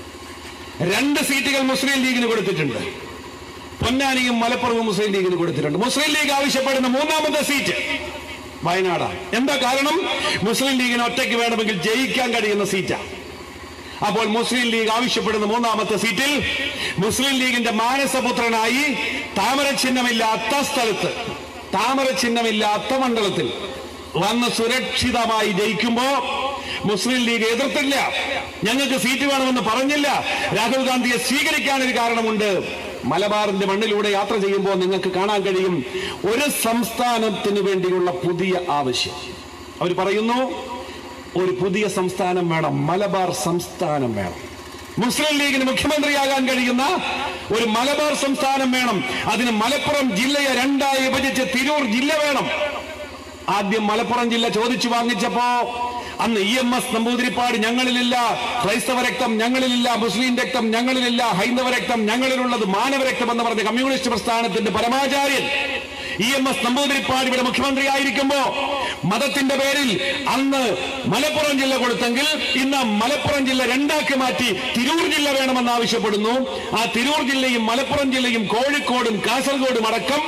രണ്ട് സീറ്റുകൾ മുസ്ലിം ലീഗിന് കൊടുത്തിട്ടുണ്ട് പൊന്നാനിയും മലപ്പുറവും മുസ്ലിം ലീഗിന് കൊടുത്തിട്ടുണ്ട് മുസ്ലിം ലീഗ് ആവശ്യപ്പെടുന്ന മൂന്നാമത്തെ സീറ്റ് വയനാടാണ് എന്താ കാരണം മുസ്ലിം ലീഗിന് ഒറ്റയ്ക്ക് വേണമെങ്കിൽ ജയിക്കാൻ കഴിയുന്ന സീറ്റാണ് അപ്പോൾ മുസ്ലിം ലീഗ് ആവശ്യപ്പെടുന്ന മൂന്നാമത്തെ സീറ്റിൽ മുസ്ലിം ലീഗിന്റെ മാനസപുത്രനായി താമര ചിഹ്നമില്ലാത്ത സ്ഥലത്ത് താമര ചിഹ്നമില്ലാത്ത മണ്ഡലത്തിൽ വന്ന് സുരക്ഷിതമായി ജയിക്കുമ്പോ മുസ്ലിം ലീഗ് എതിർത്തില്ല ഞങ്ങൾക്ക് സീറ്റ് വേണമെന്ന് പറഞ്ഞില്ല രാഹുൽ ഗാന്ധിയെ സ്വീകരിക്കാൻ ഒരു കാരണമുണ്ട് മലബാറിന്റെ മണ്ണിലൂടെ യാത്ര ചെയ്യുമ്പോൾ നിങ്ങൾക്ക് കാണാൻ കഴിയും ഒരു സംസ്ഥാനത്തിന് വേണ്ടിയുള്ള പുതിയ ആവശ്യം അവർ പറയുന്നു ഒരു പുതിയ സംസ്ഥാനം വേണം മലബാർ സംസ്ഥാനം വേണം മുസ്ലിം ലീഗിന് മുഖ്യമന്ത്രിയാകാൻ കഴിയുന്ന ഒരു മലബാർ സംസ്ഥാനം വേണം അതിന് മലപ്പുറം ജില്ലയെ രണ്ടായി വിഭജിച്ച് തിരൂർ ജില്ല വേണം ആദ്യം മലപ്പുറം ജില്ല ചോദിച്ചു വാങ്ങിച്ചപ്പോ അന്ന് ഇ എം എസ് നമ്പൂതിരിപ്പാട് ഞങ്ങളിലില്ല ക്രൈസ്തവ രക്തം ഞങ്ങളിലില്ല മുസ്ലിം രക്തം ഞങ്ങളിലില്ല ഹൈന്ദവ രക്തം ഞങ്ങളിലുള്ളത് മാനവ രക്തം എന്ന് പറഞ്ഞ കമ്മ്യൂണിസ്റ്റ് പ്രസ്ഥാനത്തിന്റെ പരമാചാര്യൻ ഇ എം എസ് നമ്പൂതിരിപ്പാട് ഇവിടെ മുഖ്യമന്ത്രിയായിരിക്കുമ്പോ മതത്തിന്റെ പേരിൽ അന്ന് മലപ്പുറം ജില്ല കൊടുത്തെങ്കിൽ ഇന്ന് മലപ്പുറം ജില്ല രണ്ടാക്കി മാറ്റി തിരൂർ ജില്ല വേണമെന്ന് ആവശ്യപ്പെടുന്നു ആ തിരൂർ ജില്ലയും മലപ്പുറം ജില്ലയും കോഴിക്കോടും കാസർഗോഡും അടക്കം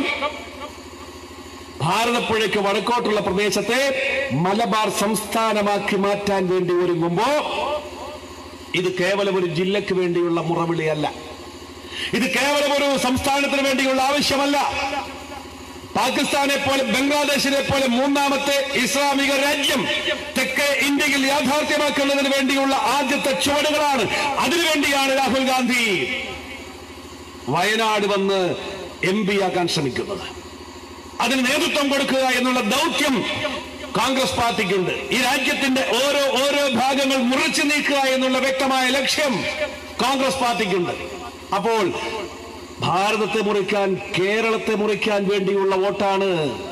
ഭാരതപ്പുഴയ്ക്ക് വടക്കോട്ടുള്ള പ്രദേശത്തെ മലബാർ സംസ്ഥാനമാക്കി മാറ്റാൻ വേണ്ടി ഒരുങ്ങുമ്പോ ഇത് കേവലം ഒരു ജില്ലക്ക് വേണ്ടിയുള്ള മുറവിളിയല്ല ഇത് കേവലം ഒരു സംസ്ഥാനത്തിന് വേണ്ടിയുള്ള ആവശ്യമല്ല പാകിസ്ഥാനെ പോലെ ബംഗ്ലാദേശിനെ പോലെ മൂന്നാമത്തെ ഇസ്ലാമിക രാജ്യം തെക്കേ ഇന്ത്യയിൽ യാഥാർത്ഥ്യമാക്കുന്നതിന് വേണ്ടിയുള്ള ആദ്യത്തെ ചുവടുകളാണ് അതിനുവേണ്ടിയാണ് രാഹുൽ ഗാന്ധി വയനാട് വന്ന് എം പി ആക്കാൻ ശ്രമിക്കുന്നത് അതിന് നേതൃത്വം കൊടുക്കുക എന്നുള്ള ദൗത്യം കോൺഗ്രസ് പാർട്ടിക്കുണ്ട് ഈ രാജ്യത്തിന്റെ ഓരോ ഓരോ ഭാഗങ്ങൾ മുറിച്ചു നീക്കുക എന്നുള്ള വ്യക്തമായ ലക്ഷ്യം കോൺഗ്രസ് പാർട്ടിക്കുണ്ട് അപ്പോൾ ഭാരതത്തെ മുറിക്കാൻ കേരളത്തെ മുറിക്കാൻ വേണ്ടിയുള്ള വോട്ടാണ്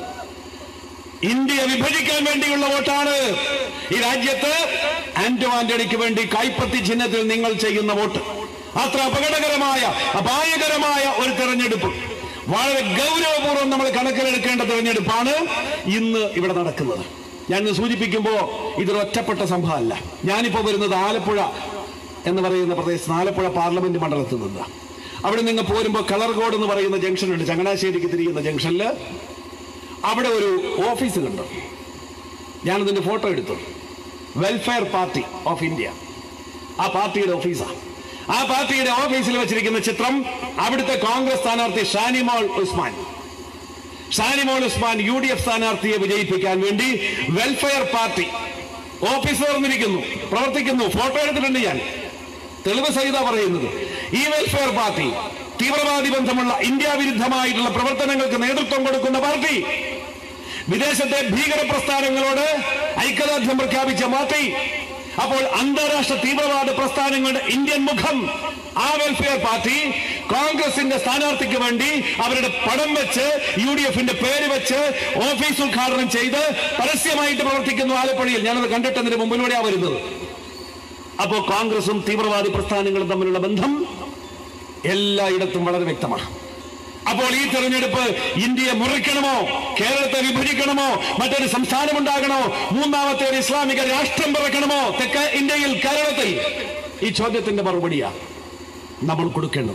ഇന്ത്യ വിഭജിക്കാൻ വേണ്ടിയുള്ള വോട്ടാണ് ഈ രാജ്യത്ത് ആന്റോ ആന്റണിക്ക് വേണ്ടി കൈപ്പത്തി ചിഹ്നത്തിൽ നിങ്ങൾ ചെയ്യുന്ന വോട്ട് അത്ര അപകടകരമായ അപായകരമായ ഒരു തെരഞ്ഞെടുപ്പ് വളരെ ഗൗരവപൂർവ്വം നമ്മൾ കണക്കിലെടുക്കേണ്ട തെരഞ്ഞെടുപ്പാണ് ഇന്ന് ഇവിടെ നടക്കുന്നത് ഞാൻ ഇന്ന് സൂചിപ്പിക്കുമ്പോ ഇതൊരു ഒറ്റപ്പെട്ട സംഭവമല്ല ഞാനിപ്പോ വരുന്നത് ആലപ്പുഴ എന്ന് പറയുന്ന പ്രദേശത്ത് ആലപ്പുഴ പാർലമെന്റ് മണ്ഡലത്തിൽ നിന്ന് അവിടെ നിങ്ങൾ പോരുമ്പോൾ കളർകോട് എന്ന് പറയുന്ന ജംഗ്ഷൻ ഉണ്ട് ചങ്ങനാശ്ശേരിക്ക് തിരിയുന്ന ജംഗ്ഷനിൽ അവിടെ ഒരു ഓഫീസ് കണ്ടു ഞാനതിന്റെ ഫോട്ടോ എടുത്തു വെൽഫെയർ പാർട്ടി ഓഫ് ഇന്ത്യ ആ പാർട്ടിയുടെ ഓഫീസാണ് ആ പാർട്ടിയുടെ ഓഫീസിൽ വെച്ചിരിക്കുന്ന ചിത്രം അവിടുത്തെ കോൺഗ്രസ് സ്ഥാനാർത്ഥി Shanimol Usman Shanimol Usman U D F സ്ഥാനാർത്ഥിയെ വിജയിപ്പിക്കാൻ വേണ്ടി വെൽഫെയർ പാർട്ടി ഓഫീസ് തുറന്നിരിക്കുന്നു പ്രവർത്തിക്കുന്നു ഫോട്ടോ എടുത്തിട്ടുണ്ട് ഞാൻ തെളിവ് സഹിത പറയുന്നത് ഈ വെൽഫെയർ പാർട്ടി തീവ്രവാദി ബന്ധമുള്ള ഇന്ത്യ വിരുദ്ധമായിട്ടുള്ള പ്രവർത്തനങ്ങൾക്ക് നേതൃത്വം കൊടുക്കുന്ന പാർട്ടി വിദേശത്തെ ഭീകര പ്രസ്ഥാനങ്ങളോട് ഐക്യദാർഢ്യം പ്രഖ്യാപിച്ച പാർട്ടി അപ്പോൾ അന്താരാഷ്ട്ര തീവ്രവാദ പ്രസ്ഥാനങ്ങളുടെ ഇന്ത്യൻ മുഖം ആ വെൽഫെയർ പാർട്ടി കോൺഗ്രസിന്റെ സ്ഥാനാർത്ഥിക്ക് വേണ്ടി അവരുടെ പടം വെച്ച് യു ഡി എഫിന്റെ പേര് വെച്ച് ഓഫീസ് ഉദ്ഘാടനം ചെയ്ത് പരസ്യമായിട്ട് പ്രവർത്തിക്കുന്നു ആലപ്പുഴയിൽ ഞാനത് കണ്ടിട്ടതിന് മുമ്പിലൂടെയാണ് വരുന്നത് അപ്പോൾ കോൺഗ്രസും തീവ്രവാദി പ്രസ്ഥാനങ്ങളും തമ്മിലുള്ള ബന്ധം എല്ലായിടത്തും വളരെ വ്യക്തമാണ് അപ്പോൾ ഈ തെരഞ്ഞെടുപ്പ് ഇന്ത്യയെ മുറിക്കണമോ കേരളത്തെ വിഭജിക്കണമോ മറ്റൊരു സംസ്ഥാനം ഉണ്ടാകണോ മൂന്നാമത്തെ ഒരു ഇസ്ലാമിക രാഷ്ട്രം പിറക്കണമോ തെക്ക് ഇന്ത്യയിൽ കേരളത്തിൽ ഈ ചോദ്യത്തിന്റെ മറുപടിയാ നമ്മൾ കൊടുക്കേണ്ടത്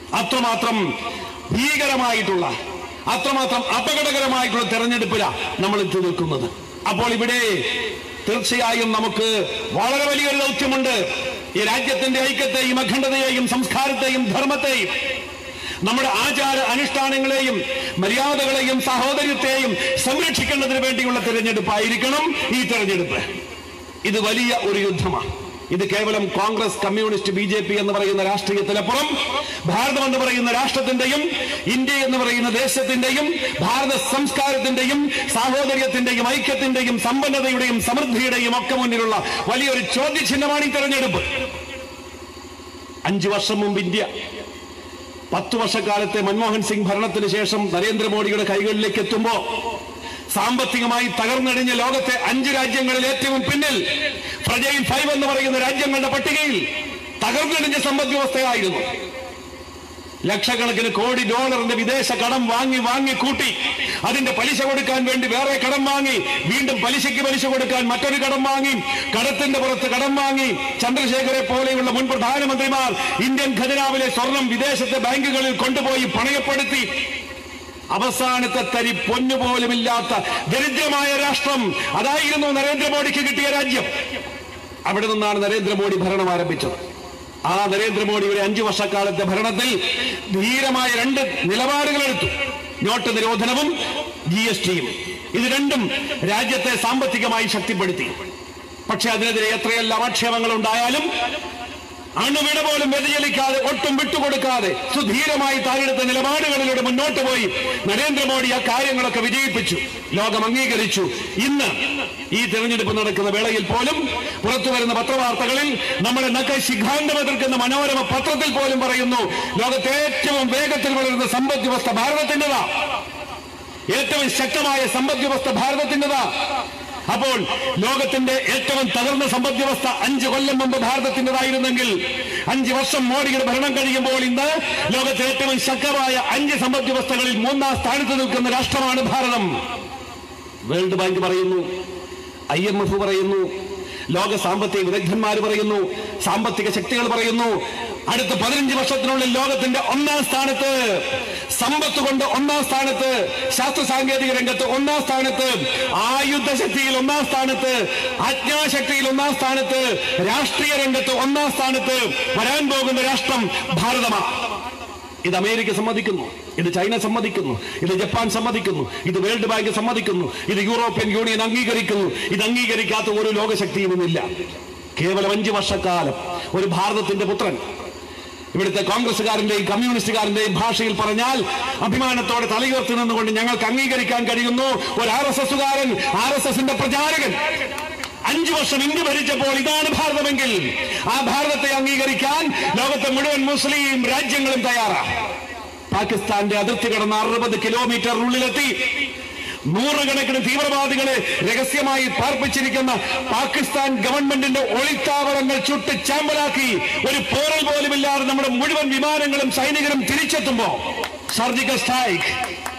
അത്രമാത്രം ഭീകരമായിട്ടുള്ള അത്രമാത്രം അപകടകരമായിട്ടുള്ള തെരഞ്ഞെടുപ്പിലാണ് നമ്മൾ എത്തി നിൽക്കുന്നത് അപ്പോൾ ഇവിടെ തീർച്ചയായും നമുക്ക് വളരെ വലിയൊരു ദൗത്യമുണ്ട് ഈ രാജ്യത്തിന്റെ ഐക്യത്തെയും അഖണ്ഡതയെയും സംസ്കാരത്തെയും ധർമ്മത്തെയും നമ്മുടെ ആചാര അനുഷ്ഠാനങ്ങളെയും മര്യാദകളെയും സഹോദര്യത്തെയും സംരക്ഷിക്കുന്നതിന് വേണ്ടിയുള്ള തിരഞ്ഞെടുപ്പായിരിക്കണം ഈ തിരഞ്ഞെടുപ്പ് ഇത് വലിയ ഒരു യുദ്ധമാണ് ഇത് കേവലം Congress communist B J P എന്ന് പറയുന്ന രാഷ്ട്രീയത്തിനപ്പുറം ഭാരതം എന്ന് പറയുന്ന രാഷ്ട്രത്തിന്റെയും ഇന്ത്യ എന്ന് പറയുന്ന ദേശത്തിന്റെയും ഭാരത സംസ്കാരത്തിന്റെയും സാഹോദര്യത്തിന്റെയും ഐക്യത്തിന്റെയും സമ്പന്നതയുടെയും സമൃദ്ധിയുടെയും ഒക്കെ മുന്നിലുള്ള വലിയൊരു ചോദ്യചിഹ്നമാണ് ഈ തെരഞ്ഞെടുപ്പ് അഞ്ചു വർഷം മുമ്പ് ഇന്ത്യ പത്തു വർഷക്കാലത്തെ മൻമോഹൻ സിംഗ് ഭരണത്തിന് ശേഷം നരേന്ദ്രമോദിയുടെ കൈകളിലേക്ക് എത്തുമ്പോ സാമ്പത്തികമായി തകർന്നടിഞ്ഞ ലോകത്തെ അഞ്ച് രാജ്യങ്ങളിൽ ഏറ്റവും പിന്നിൽ ഫ്രജൈൽ ഫൈവ് എന്ന് പറയുന്ന രാജ്യങ്ങളുടെ പട്ടികയിൽ തകർന്നടിഞ്ഞ സമ്പദ് വ്യവസ്ഥയായിരുന്നു ലക്ഷക്കണക്കിന് കോടി ഡോളറിന്റെ വിദേശ കടം വാങ്ങി വാങ്ങി കൂട്ടി അതിന്റെ പലിശ കൊടുക്കാൻ വേണ്ടി വേറെ കടം വാങ്ങി വീണ്ടും പലിശയ്ക്ക് പലിശ കൊടുക്കാൻ മറ്റൊരു കടം വാങ്ങി കടത്തിന്റെ പുറത്ത് കടം വാങ്ങി ചന്ദ്രശേഖരെ പോലെയുള്ള മുൻ പ്രധാനമന്ത്രിമാർ ഇന്ത്യൻ ഖജനാവിലെ സ്വർണം വിദേശത്തെ ബാങ്കുകളിൽ കൊണ്ടുപോയി പണയപ്പെടുത്തി അവസാനത്തെ തരി പൊന്നുപോലുമില്ലാത്ത ദരിദ്രമായ രാഷ്ട്രം അതായിരുന്നു നരേന്ദ്രമോദിക്ക് കിട്ടിയ രാജ്യം അവിടെ നിന്നാണ് നരേന്ദ്രമോദി ഭരണം ആരംഭിച്ചത് ആ നരേന്ദ്രമോദിയുടെ അഞ്ചു വർഷക്കാലത്തെ ഭരണത്തിൽ ധീരമായ രണ്ട് നിലപാടുകൾ എടുത്തു നോട്ട് നിരോധനവും ജി എസ് ടിയും ഇത് രണ്ടും രാജ്യത്തെ സാമ്പത്തികമായി ശക്തിപ്പെടുത്തി പക്ഷെ അതിനെതിരെ എത്രയെല്ലാം ആക്ഷേപങ്ങൾ ഉണ്ടായാലും അണുവിട പോലും വ്യതിചലിക്കാതെ ഒട്ടും വിട്ടുകൊടുക്കാതെ സുധീരമായി താഴെടുത്ത നിലപാടുകളിലൂടെ മുന്നോട്ട് പോയി നരേന്ദ്രമോദി ആ കാര്യങ്ങളൊക്കെ വിജയിപ്പിച്ചു ലോകം അംഗീകരിച്ചു ഇന്ന് ഈ തെരഞ്ഞെടുപ്പ് നടക്കുന്ന വേളയിൽ പോലും പുറത്തു വരുന്ന പത്രവാർത്തകളിൽ നമ്മുടെ നക്ക ശിഖാന്തം എതിർക്കുന്ന മനോരമ പത്രത്തിൽ പോലും പറയുന്നു ലോകത്തെ ഏറ്റവും വേഗത്തിൽ വളരുന്ന സമ്പദ് വ്യവസ്ഥ ഭാരതത്തിൻ്റെതാ ഏറ്റവും ശക്തമായ സമ്പദ് വ്യവസ്ഥ ഭാരതത്തിൻ്റെതാ അപ്പോൾ ലോകത്തിന്റെ ഏറ്റവും തകർന്ന സമ്പദ് വ്യവസ്ഥ അഞ്ച് കൊല്ലം മുമ്പ് ഭാരതത്തിൻ്റെതായിരുന്നെങ്കിൽ അഞ്ച് വർഷം മോഡിയുടെ ഭരണം കഴിയുമ്പോൾ ഇന്ന് ലോകത്തെ ഏറ്റവും ശക്തമായ അഞ്ച് സമ്പദ് വ്യവസ്ഥകളിൽ മൂന്നാം സ്ഥാനത്ത് നിൽക്കുന്ന രാഷ്ട്രമാണ് ഭാരതം വേൾഡ് ബാങ്ക് പറയുന്നു ഐ എം എഫ് പറയുന്നു ലോക സാമ്പത്തിക വിദഗ്ധന്മാർ പറയുന്നു സാമ്പത്തിക ശക്തികൾ പറയുന്നു അടുത്ത പതിനഞ്ച് വർഷത്തിനുള്ളിൽ ലോകത്തിന്റെ ഒന്നാം സ്ഥാനത്ത് സമ്പത്ത് കൊണ്ട് ഒന്നാം സ്ഥാനത്ത് ശാസ്ത്ര സാങ്കേതിക രംഗത്ത് ഒന്നാം സ്ഥാനത്ത് ആയുധ ശക്തിയിൽ ഒന്നാം സ്ഥാനത്ത് ആജ്ഞാശക്തിയിൽ ഒന്നാം സ്ഥാനത്ത് രാഷ്ട്രീയ രംഗത്ത് ഒന്നാം സ്ഥാനത്ത് വരാൻ പോകുന്ന രാഷ്ട്രം ഭാരതമാണ് ഇത് അമേരിക്ക സമ്മതിക്കുന്നു ഇത് ചൈന സമ്മതിക്കുന്നു ഇത് ജപ്പാൻ സമ്മതിക്കുന്നു ഇത് വേൾഡ് ബാങ്ക് സമ്മതിക്കുന്നു ഇത് യൂറോപ്യൻ യൂണിയൻ അംഗീകരിക്കുന്നു ഇത് അംഗീകരിക്കാത്ത ഒരു ലോകശക്തിയും ഇന്നില്ല കേവലം അഞ്ചു വർഷക്കാലം ഒരു ഭാരതത്തിന്റെ പുത്രൻ ഇവിടുത്തെ കോൺഗ്രസുകാരന്റെയും കമ്മ്യൂണിസ്റ്റുകാരന്റെയും ഭാഷയിൽ പറഞ്ഞാൽ അഭിമാനത്തോടെ തലയുയർത്തി നിന്നുകൊണ്ട് ഞങ്ങൾക്ക് അംഗീകരിക്കാൻ കഴിയുന്നു ഒരു ആർ എസ് എസുകാരൻ ആർ എസ് എസിന്റെ പ്രചാരകൻ അഞ്ചു വർഷം ഇന്ത്യ ഭരിച്ചപ്പോൾ ഇതാണ് ഭാരതമെങ്കിൽ ആ ഭാരതത്തെ അംഗീകരിക്കാൻ ലോകത്തെ മുഴുവൻ മുസ്ലിം രാജ്യങ്ങളും തയ്യാറാണ് പാകിസ്ഥാന്റെ അതിർത്തി കടന്ന് അറുപത് കിലോമീറ്ററിനുള്ളിലെത്തി നൂറുകണക്കിന് തീവ്രവാദികളെ രഹസ്യമായി പാർപ്പിച്ചിരിക്കുന്ന പാകിസ്ഥാൻ ഗവൺമെന്റിന്റെ ഒളിത്താവളങ്ങൾ ചുട്ട് ചാമ്പലാക്കി ഒരു പോറൽ പോലുമില്ലാതെ നമ്മുടെ മുഴുവൻ വിമാനങ്ങളും സൈനികരും തിരിച്ചെത്തുമ്പോ സർജിക്കൽ സ്ട്രൈക്ക്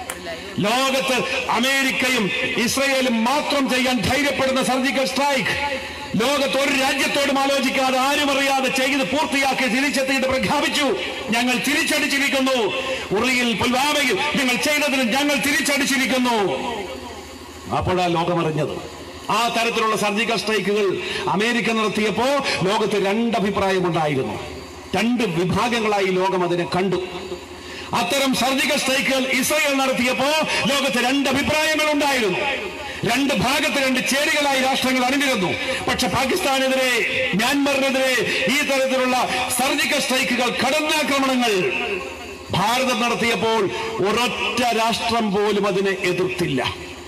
ലോകത്ത് അമേരിക്കയും ഇസ്രയേലും മാത്രം ചെയ്യാൻ ധൈര്യപ്പെടുന്ന സർജിക്കൽ സ്ട്രൈക്ക് ലോകത്ത് ഒരു രാജ്യത്തോടും ആലോചിക്കാതെ ആരും അറിയാതെ ചെയ്ത് പൂർത്തിയാക്കി തിരിച്ചെത്തിയിട്ട് പ്രഖ്യാപിച്ചു ഞങ്ങൾ തിരിച്ചടിച്ചിരിക്കുന്നു ഉറിയിൽ പുൽവാമയിൽ നിങ്ങൾ ചെയ്തതിന് ഞങ്ങൾ തിരിച്ചടിച്ചിരിക്കുന്നു അപ്പോഴാ ലോകമറിഞ്ഞത് ആ തരത്തിലുള്ള സർജിക്കൽ സ്ട്രൈക്കുകൾ അമേരിക്ക നടത്തിയപ്പോ ലോകത്ത് രണ്ട് അഭിപ്രായമുണ്ടായിരുന്നു രണ്ട് വിഭാഗങ്ങളായി ലോകം അതിനെ കണ്ടു അത്തരം സർജിക്കൽ സ്ട്രൈക്കുകൾ ഇസ്രയേൽ നടത്തിയപ്പോ ലോകത്ത് രണ്ട് അഭിപ്രായങ്ങൾ ഉണ്ടായിരുന്നു രണ്ട് ഭാഗത്ത് രണ്ട് ചേരികളായി രാഷ്ട്രങ്ങൾ അണിനിരുന്നു പക്ഷെ പാകിസ്ഥാനെതിരെ മ്യാൻമറിനെതിരെ ഈ തരത്തിലുള്ള സർജിക്കൽ സ്ട്രൈക്കുകൾ കടന്നാക്രമണങ്ങൾ ഭാരതം നടത്തിയപ്പോൾ ഒരൊറ്റ രാഷ്ട്രം പോലും അതിനെ എതിർത്തില്ല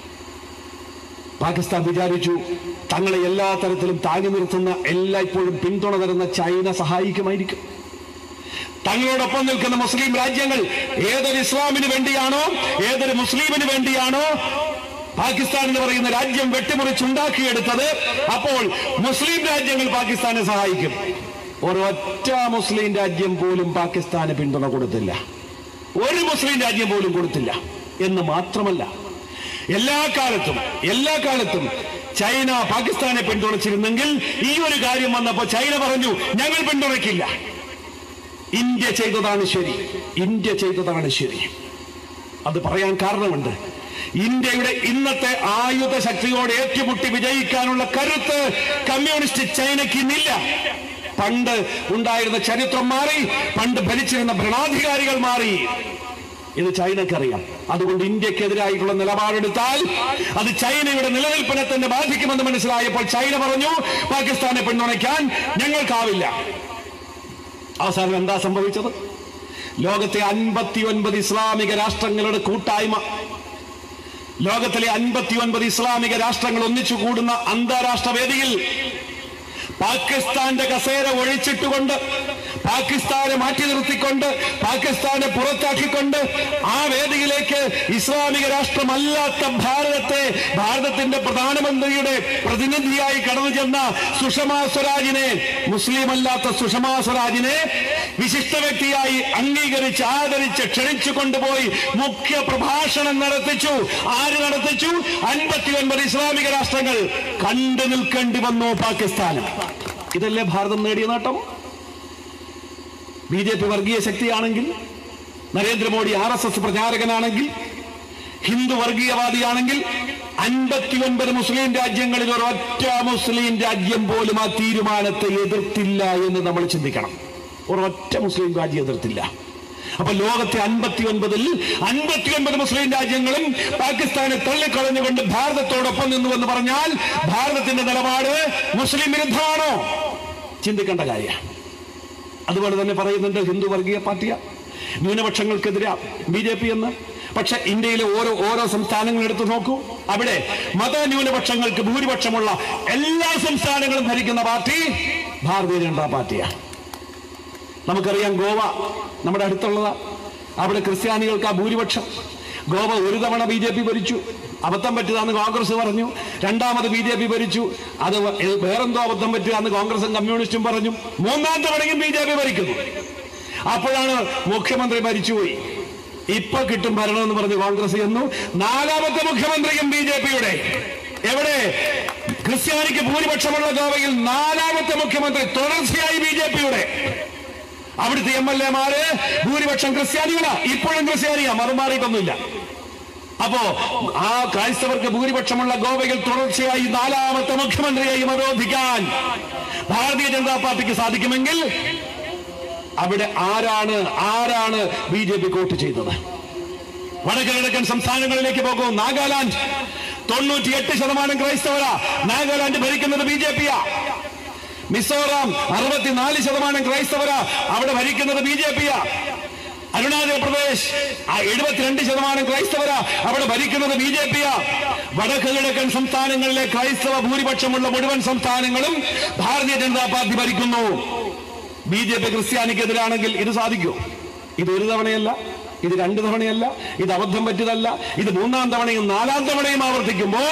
പാകിസ്ഥാൻ വിചാരിച്ചു തങ്ങളെ എല്ലാ തരത്തിലും താങ്ങി നിർത്തുന്ന എല്ലായ്പ്പോഴും പിന്തുണ തരുന്ന ചൈന സഹായിക്കുമായിരിക്കും തങ്ങളോടൊപ്പം നിൽക്കുന്ന മുസ്ലിം രാജ്യങ്ങൾ ഏതൊരു ഇസ്ലാമിന് വേണ്ടിയാണോ ഏതൊരു മുസ്ലിമിന് വേണ്ടിയാണോ പാകിസ്ഥാൻ എന്ന് പറയുന്ന രാജ്യം വെട്ടിമുറിച്ചുണ്ടാക്കിയെടുത്തത് അപ്പോൾ മുസ്ലിം രാജ്യങ്ങൾ പാകിസ്ഥാനെ സഹായിക്കും ഒരൊറ്റ മുസ്ലിം രാജ്യം പോലും പാകിസ്ഥാന് പിന്തുണ കൊടുത്തില്ല ഒരു മുസ്ലിം രാജ്യം പോലും കൊടുത്തില്ല എന്ന് മാത്രമല്ല എല്ലാ കാലത്തും എല്ലാ കാലത്തും ചൈന പാകിസ്ഥാനെ പിന്തുണച്ചിരുന്നെങ്കിൽ ഈ ഒരു കാര്യം വന്നപ്പോൾ ചൈന പറഞ്ഞു ഞങ്ങൾ പിന്തുണയ്ക്കില്ല ഇന്ത്യ ചെയ്തതാണ് ശരി ഇന്ത്യ ചെയ്തതാണ് ശരി അത് പറയാൻ കാരണമുണ്ട് ഇന്ത്യയുടെ ഇന്നത്തെ ആയുധ ശക്തിയോട് ഏറ്റുമുട്ടി വിജയിക്കാനുള്ള കരുത്ത് കമ്മ്യൂണിസ്റ്റ് ചൈനയ്ക്ക് ഇന്നില്ല പണ്ട് ഉണ്ടായിരുന്ന ചരിത്രം മാറി പണ്ട് ഭരിച്ചിരുന്ന ഭരണാധികാരികൾ മാറി ഇത് ചൈനക്കറിയാം അതുകൊണ്ട് ഇന്ത്യക്കെതിരായിട്ടുള്ള നിലപാടെടുത്താൽ അത് ചൈനയുടെ നിലനിൽപ്പിനെ തന്നെ ബാധിക്കുമെന്ന് മനസ്സിലായപ്പോൾ ചൈന പറഞ്ഞു പാകിസ്ഥാനെ പിന്തുണയ്ക്കാൻ ഞങ്ങൾക്കാവില്ല അവസാനം എന്താ സംഭവിച്ചത് ലോകത്തെ അൻപത്തി ഒൻപത് ഇസ്ലാമിക രാഷ്ട്രങ്ങളുടെ കൂട്ടായ്മ ലോകത്തിലെ അൻപത്തി ഒൻപത് ഇസ്ലാമിക രാഷ്ട്രങ്ങൾ ഒന്നിച്ചു കൂടുന്ന അന്താരാഷ്ട്ര വേദിയിൽ പാകിസ്ഥാന്റെ കസേര ഒഴിച്ചിട്ടുകൊണ്ട് പാകിസ്ഥാനെ മാറ്റി നിർത്തിക്കൊണ്ട് പാകിസ്ഥാനെ പുറത്താക്കിക്കൊണ്ട് ആ വേദിയിലേക്ക് ഇസ്ലാമിക രാഷ്ട്രമല്ലാത്ത ഭാരതത്തെ ഭാരതത്തിന്റെ പ്രധാനമന്ത്രിയുടെ പ്രതിനിധിയായി കടന്നു ചെന്ന സുഷമാ സ്വരാജിനെ മുസ്ലിം അല്ലാത്ത സുഷമാ സ്വരാജിനെ വിശിഷ്ട വ്യക്തിയായി അംഗീകരിച്ച് ആദരിച്ച് ക്ഷണിച്ചു കൊണ്ടുപോയി മുഖ്യ പ്രഭാഷണം നടത്തിച്ചു ആര് നടത്തിച്ചു അൻപത്തി ഒൻപത് ഇസ്ലാമിക രാഷ്ട്രങ്ങൾ കണ്ടു നിൽക്കേണ്ടി വന്നു പാകിസ്ഥാനും ഇതല്ലേ ഭാരതം നേടിയ നേട്ടം ബി ജെ പി വർഗീയ ശക്തിയാണെങ്കിൽ Narendra Modi R S S പ്രചാരകനാണെങ്കിൽ Hindu വർഗീയവാദിയാണെങ്കിൽ അൻപത്തി ഒൻപത് മുസ്ലിം രാജ്യങ്ങളിൽ ഒരൊറ്റ മുസ്ലിം രാജ്യം പോലും ആ തീരുമാനത്തെ എതിർത്തില്ല എന്ന് നമ്മൾ ചിന്തിക്കണം ഒരൊറ്റ മുസ്ലിം രാജ്യം എതിർത്തില്ല അപ്പൊ ലോകത്തെ അൻപത്തി ഒൻപതിൽ അൻപത്തി ഒൻപത് മുസ്ലിം രാജ്യങ്ങളും പാകിസ്ഥാനെ തള്ളിക്കളഞ്ഞുകൊണ്ട് ഭാരതത്തോടൊപ്പം നിന്നു എന്ന് പറഞ്ഞാൽ ഭാരതത്തിന്റെ നിലപാട് മുസ്ലിം വിരുദ്ധമാണോ ചിന്തിക്കേണ്ട കാര്യമാണ് അതുപോലെ തന്നെ പറയുന്നുണ്ട് ഹിന്ദു വർഗീയ പാർട്ടിയ ന്യൂനപക്ഷങ്ങൾക്കെതിരെ ബി ജെ പി എന്ന് പക്ഷെ ഇന്ത്യയിലെ ഓരോ ഓരോ സംസ്ഥാനങ്ങൾ എടുത്തു നോക്കൂ അവിടെ മത ന്യൂനപക്ഷങ്ങൾക്ക് ഭൂരിപക്ഷമുള്ള എല്ലാ സംസ്ഥാനങ്ങളും ഭരിക്കുന്ന പാർട്ടി ഭാരതീയ ജനതാ പാർട്ടിയാണ് നമുക്കറിയാം ഗോവ നമ്മുടെ അടുത്തുള്ളതാ അവിടെ ക്രിസ്ത്യാനികൾക്ക് ആ ഭൂരിപക്ഷം ഗോവ ഒരു തവണ ബി ജെ പി ഭരിച്ചു അബദ്ധം പറ്റിയതാന്ന് കോൺഗ്രസ് പറഞ്ഞു രണ്ടാമത് ബി ജെ പി ഭരിച്ചു അത് വ- ഇത് വേറെന്തോ അബദ്ധം പറ്റിയതാന്ന് കോൺഗ്രസും കമ്മ്യൂണിസ്റ്റും പറഞ്ഞു മൂന്നാം തവണയും ബി ജെ പി ഭരിക്കുന്നു അപ്പോഴാണ് മുഖ്യമന്ത്രി മരിച്ചുപോയി ഇപ്പൊ കിട്ടും ഭരണമെന്ന് പറഞ്ഞ് കോൺഗ്രസ് ചെന്നു നാലാമത്തെ മുഖ്യമന്ത്രിയും ബി ജെ പിയുടെ എവിടെ ക്രിസ്ത്യാനിക്ക് ഭൂരിപക്ഷമുള്ള ഗോവയിൽ നാലാമത്തെ മുഖ്യമന്ത്രി തുടർച്ചയായി ബി ജെ പിയുടെ അവിടുത്തെ എം എൽ എമാര് ഭൂരിപക്ഷം ക്രിസ്ത്യാനികളാ ഇപ്പോഴും ക്രിസ്ത്യാനിയാ മറുമാറിയിട്ടൊന്നുമില്ല അപ്പോ ആ ക്രൈസ്തവർക്ക് ഭൂരിപക്ഷമുള്ള ഗോവയിൽ തുടർച്ചയായി നാലാമത്തെ മുഖ്യമന്ത്രിയെയും അവരോധിക്കാൻ ഭാരതീയ ജനതാ പാർട്ടിക്ക് സാധിക്കുമെങ്കിൽ അവിടെ ആരാണ് ആരാണ് ബി ജെ പി വോട്ട് ചെയ്തത് വടക്ക് കിഴക്കൻ സംസ്ഥാനങ്ങളിലേക്ക് പോകൂ നാഗാലാൻഡ് തൊണ്ണൂറ്റിയെട്ട് ശതമാനം ക്രൈസ്തവരാ നാഗാലാൻഡ് ഭരിക്കുന്നത് ബി ജെ പിയാ മിസോറാം അറുപത്തിനാല് ശതമാനം ക്രൈസ്തവരാ അവിടെ ഭരിക്കുന്നത് ബി ജെ പിയാ അരുണാചൽ പ്രദേശ് ആ എഴുപത്തിരണ്ട് ശതമാനം ക്രൈസ്തവരാ അവിടെ ഭരിക്കുന്നത് ബി ജെ പിയാ വടക്ക് കിഴക്കൻ സംസ്ഥാനങ്ങളിലെ ക്രൈസ്തവ ഭൂരിപക്ഷമുള്ള മുഴുവൻ സംസ്ഥാനങ്ങളും ഭാരതീയ ജനതാ പാർട്ടി ഭരിക്കുന്നു ബി ജെ പി ക്രിസ്ത്യാനിക്കെതിരാണെങ്കിൽ ഇത് സാധിക്കൂ ഇത് ഒരു തവണയല്ല ഇത് രണ്ട് തവണയല്ല ഇത് അബദ്ധം പറ്റിയതല്ല ഇത് മൂന്നാം തവണയും നാലാം തവണയും ആവർത്തിക്കുമ്പോ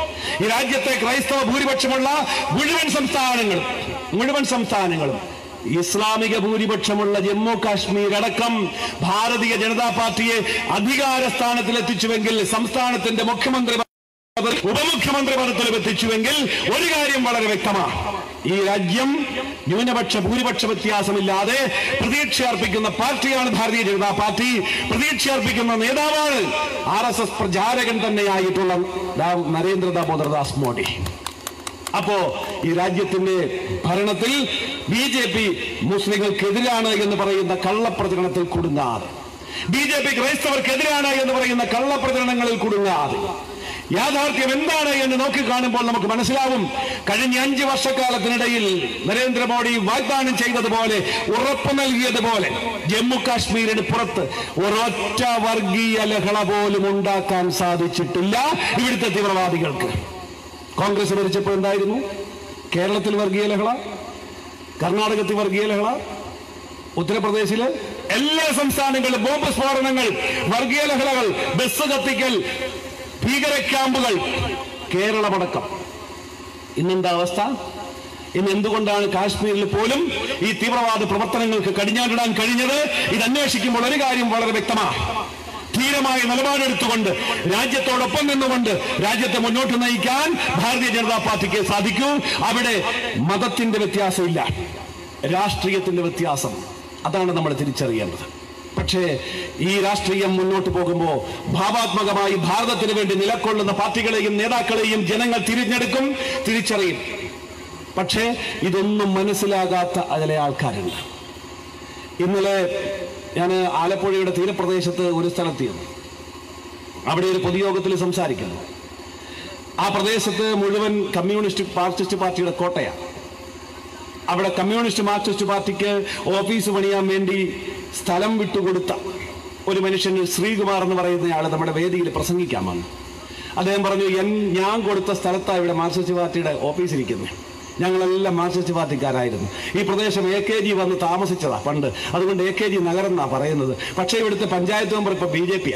ഈ രാജ്യത്തെ ക്രൈസ്തവ ഭൂരിപക്ഷമുള്ള മുഴുവൻ സംസ്ഥാനങ്ങളും മുഴുവൻ സംസ്ഥാനങ്ങളും ഇസ്ലാമിക ഭൂരിപക്ഷമുള്ള ജമ്മു കാശ്മീർ അടക്കം ഭാരതീയ ജനതാ പാർട്ടിയെ അധികാര സ്ഥാനത്തിലെത്തിച്ചുവെങ്കിൽ സംസ്ഥാനത്തിന്റെ മുഖ്യമന്ത്രി പദ- ഉപമുഖ്യമന്ത്രി പദത്തിലും എത്തിച്ചുവെങ്കിൽ ഒരു കാര്യം വളരെ വ്യക്തമാണ് ഈ രാജ്യം ന്യൂനപക്ഷ ഭൂരിപക്ഷ വ്യത്യാസമില്ലാതെ പ്രതീക്ഷ അർപ്പിക്കുന്ന പാർട്ടിയാണ് ഭാരതീയ ജനതാ പാർട്ടി പ്രതീക്ഷ അർപ്പിക്കുന്ന നേതാവാണ് ആർ എസ് എസ് പ്രചാരകൻ തന്നെയായിട്ടുള്ള ദാ- നരേന്ദ്ര ദാമോദർ ദാസ് മോഡി അപ്പോ ഈ രാജ്യത്തിന്റെ ഭരണത്തിൽ ബി ജെ പി മുസ്ലിങ്ങൾക്കെതിരാണ് എന്ന് പറയുന്ന കള്ളപ്രചരണത്തിൽ കുടുങ്ങാതെ ബി ജെ പി ക്രൈസ്തവർക്കെതിരാണ് എന്ന് പറയുന്ന കള്ളപ്രചരണങ്ങളിൽ കുടുങ്ങാതെ യാഥാർത്ഥ്യം എന്താണ് എന്ന് നോക്കിക്കാണുമ്പോൾ നമുക്ക് മനസ്സിലാവും കഴിഞ്ഞ അഞ്ച് വർഷക്കാലത്തിനിടയിൽ നരേന്ദ്രമോദി വാഗ്ദാനം ചെയ്തതുപോലെ ഉറപ്പ് നൽകിയതുപോലെ ജമ്മു കാശ്മീരിന് പുറത്ത് ഒരൊറ്റ വർഗീയ ലഹള പോലും ഉണ്ടാക്കാൻ സാധിച്ചിട്ടില്ല ഇവിടുത്തെ തീവ്രവാദികൾക്ക് കോൺഗ്രസ് ഭരിച്ചപ്പോൾ എന്തായിരുന്നു കേരളത്തിൽ വർഗീയ ലഹള കർണാടകത്തിൽ വർഗീയ ലഹള ഉത്തർപ്രദേശില് എല്ലാ സംസ്ഥാനങ്ങളിലും ബോംബ് സ്ഫോടനങ്ങൾ വർഗീയ ലഹളകൾ ബസ് കത്തിക്കൽ ഭീകര ക്യാമ്പുകൾ കേരളമടക്കം ഇന്നെന്താ അവസ്ഥ ഇന്ന് എന്തുകൊണ്ടാണ് കാശ്മീരിൽ പോലും ഈ തീവ്രവാദ പ്രവർത്തനങ്ങൾക്ക് കടിഞ്ഞാണ്ടിടാൻ കഴിഞ്ഞത് ഇത് അന്വേഷിക്കുമ്പോൾ ഒരു കാര്യം വളരെ വ്യക്തമാണ് ധീരമായ നിലപാടെടുത്തുകൊണ്ട് രാജ്യത്തോടൊപ്പം നിന്നുകൊണ്ട് രാജ്യത്തെ മുന്നോട്ട് നയിക്കാൻ ഭാരതീയ ജനതാ പാർട്ടിക്ക് സാധിക്കൂ അവിടെ മതത്തിന്റെ വ്യത്യാസമില്ല രാഷ്ട്രീയത്തിന്റെ വ്യത്യാസം അതാണ് നമ്മൾ തിരിച്ചറിയേണ്ടത് പക്ഷേ ഈ രാഷ്ട്രീയം മുന്നോട്ട് പോകുമ്പോൾ ഭാവാത്മകമായി ഭാരതത്തിന് വേണ്ടി നിലകൊള്ളുന്ന പാർട്ടികളെയും നേതാക്കളെയും ജനങ്ങൾ തിരിഞ്ഞെടുക്കും തിരിച്ചറിയും പക്ഷേ ഇതൊന്നും മനസ്സിലാകാത്ത അതിലെ ആൾക്കാരുണ്ട് ഇന്നലെ ഞാൻ ആലപ്പുഴയുടെ തീരപ്രദേശത്ത് ഒരു സ്ഥലത്തിരുന്നു അവിടെ ഒരു പൊതുയോഗത്തിൽ സംസാരിക്കുന്നു ആ പ്രദേശത്ത് മുഴുവൻ കമ്മ്യൂണിസ്റ്റ് മാർക്സിസ്റ്റ് പാർട്ടിയുടെ കോട്ടയാണ് അവിടെ കമ്മ്യൂണിസ്റ്റ് മാർക്സിസ്റ്റ് പാർട്ടിക്ക് ഓഫീസ് പണിയാൻ വേണ്ടി സ്ഥലം വിട്ടുകൊടുത്ത ഒരു മനുഷ്യൻ ശ്രീകുമാർ എന്ന് പറയുന്ന ആൾ നമ്മുടെ വേദിയിൽ പ്രസംഗിക്കാൻ വന്നു അദ്ദേഹം പറഞ്ഞു എൻ ഞാൻ കൊടുത്ത സ്ഥലത്താണ് ഇവിടെ മാർക്സിസ്റ്റ് പാർട്ടിയുടെ ഓഫീസ് ഇരിക്കുന്നത് ഞങ്ങളെല്ലാം മാർക്സിസ്റ്റ് പാർട്ടിക്കാരായിരുന്നു ഈ പ്രദേശം എ കെ ജി വന്ന് താമസിച്ചതാ പണ്ട് അതുകൊണ്ട് എ കെ ജി നഗരം എന്നാ പറയുന്നത് പക്ഷേ ഇവിടുത്തെ പഞ്ചായത്ത് മെമ്പർ ഇപ്പൊ ബി ജെ പിയാ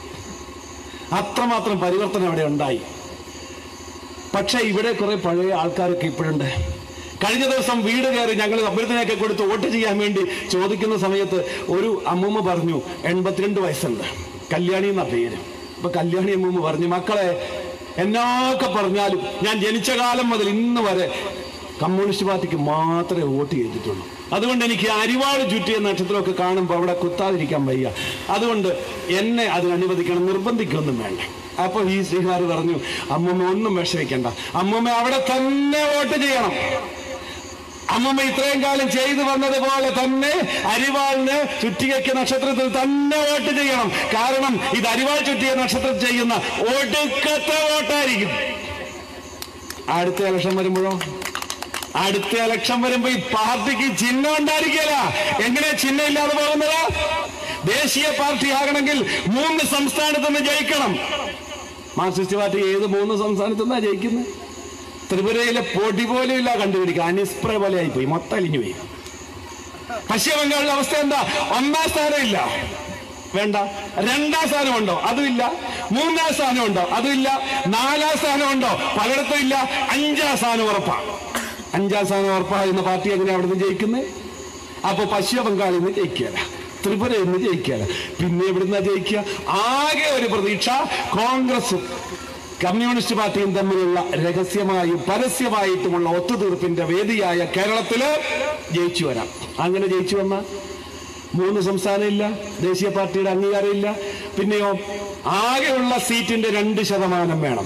അത്രമാത്രം പരിവർത്തനം അവിടെ ഉണ്ടായി പക്ഷേ ഇവിടെ കുറെ പഴയ ആൾക്കാരൊക്കെ ഇപ്പോഴുണ്ട് കഴിഞ്ഞ ദിവസം വീട് കയറി ഞങ്ങൾ അഭ്യർത്ഥനയൊക്കെ കൊടുത്ത് വോട്ട് ചെയ്യാൻ വേണ്ടി ചോദിക്കുന്ന സമയത്ത് ഒരു അമ്മൂമ്മ പറഞ്ഞു എൺപത്തിരണ്ട് വയസ്സുണ്ട് കല്യാണി എന്ന പേര് അപ്പൊ കല്യാണി അമ്മൂമ്മ പറഞ്ഞു മക്കളെ എന്നൊക്കെ പറഞ്ഞാലും ഞാൻ ജനിച്ച കാലം മുതൽ ഇന്ന് വരെ കമ്മ്യൂണിസ്റ്റ് പാർട്ടിക്ക് മാത്രമേ വോട്ട് ചെയ്തിട്ടുള്ളൂ അതുകൊണ്ട് എനിക്ക് അരിവാട് ചുറ്റിയ നക്ഷത്രമൊക്കെ കാണുമ്പോൾ അവിടെ കുത്താതിരിക്കാൻ വയ്യ അതുകൊണ്ട് എന്നെ അതിന് അനുവദിക്കണം നിർബന്ധിക്കൊന്നും വേണ്ട അപ്പൊ ഈ ശ്രീഹാർ പറഞ്ഞു അമ്മമ്മ ഒന്നും വിഷമിക്കണ്ട അമ്മമ്മ അവിടെ തന്നെ വോട്ട് ചെയ്യണം അമ്മമ്മ ഇത്രയും കാലം ചെയ്തു വന്നതുപോലെ തന്നെ അരിവാളിന് ചുറ്റികയ്ക്ക് നക്ഷത്രത്തിൽ തന്നെ വോട്ട് ചെയ്യണം കാരണം ഇത് അരിവാൾ ചുറ്റിയ നക്ഷത്രം ചെയ്യുന്ന ഒടുക്കത്തെ വോട്ടായിരിക്കും അടുത്ത ഇലക്ഷൻ വരുമ്പോഴോ അടുത്ത ഇലക്ഷൻ വരുമ്പോ ഈ പാർട്ടിക്ക് ചിഹ്നം ഉണ്ടായിരിക്കില്ല എങ്ങനെ ചിഹ്നം ഇല്ലാതെ പോകുന്നത് ദേശീയ പാർട്ടി ആകണമെങ്കിൽ മൂന്ന് സംസ്ഥാനത്ത് നിന്ന് ജയിക്കണം മാർക്സിസ്റ്റ് പാർട്ടി ഏത് മൂന്ന് സംസ്ഥാനത്ത് നിന്നാ ജയിക്കുന്നത് ത്രിപുരയിലെ പൊടി പോലും ഇല്ല കണ്ടുപിടിക്കുക അനിസ്പ്രേ പോലെ ആയിപ്പോയി മൊത്തം അലിഞ്ഞു പോയി പശ്ചിമ ബംഗാളിലെ അവസ്ഥ എന്താ ഒന്നാം സ്ഥാനം ഇല്ല വേണ്ട രണ്ടാം സ്ഥാനം ഉണ്ടോ അതുമില്ല മൂന്നാം സ്ഥാനം ഉണ്ടോ അതുമില്ല നാലാം സ്ഥാനം ഉണ്ടോ പലയിടത്തും ഇല്ല അഞ്ചാം സ്ഥാനം ഉറപ്പാ അഞ്ചാം സ്ഥാനം ഉറപ്പാകുന്ന പാർട്ടി എങ്ങനെയാ അവിടെ നിന്ന് ജയിക്കുന്നത് അപ്പൊ പശ്ചിമ ബംഗാളിൽ നിന്ന് ജയിക്കുകയല്ല ത്രിപുരയിൽ നിന്ന് ജയിക്കുകയല്ല പിന്നെ എവിടുന്ന ജയിക്കുക ആകെ ഒരു പ്രതീക്ഷ കോൺഗ്രസും കമ്മ്യൂണിസ്റ്റ് പാർട്ടിയും തമ്മിലുള്ള രഹസ്യമായും പരസ്യമായിട്ടുമുള്ള ഒത്തുതീർപ്പിന്റെ വേദിയായ കേരളത്തില് ജയിച്ചു വരാം അങ്ങനെ ജയിച്ചു വന്ന മൂന്ന് സംസ്ഥാനം ഇല്ല ദേശീയ പാർട്ടിയുടെ അംഗീകാരം ഇല്ല പിന്നെയോ ആകെയുള്ള സീറ്റിന്റെ രണ്ട് ശതമാനം വേണം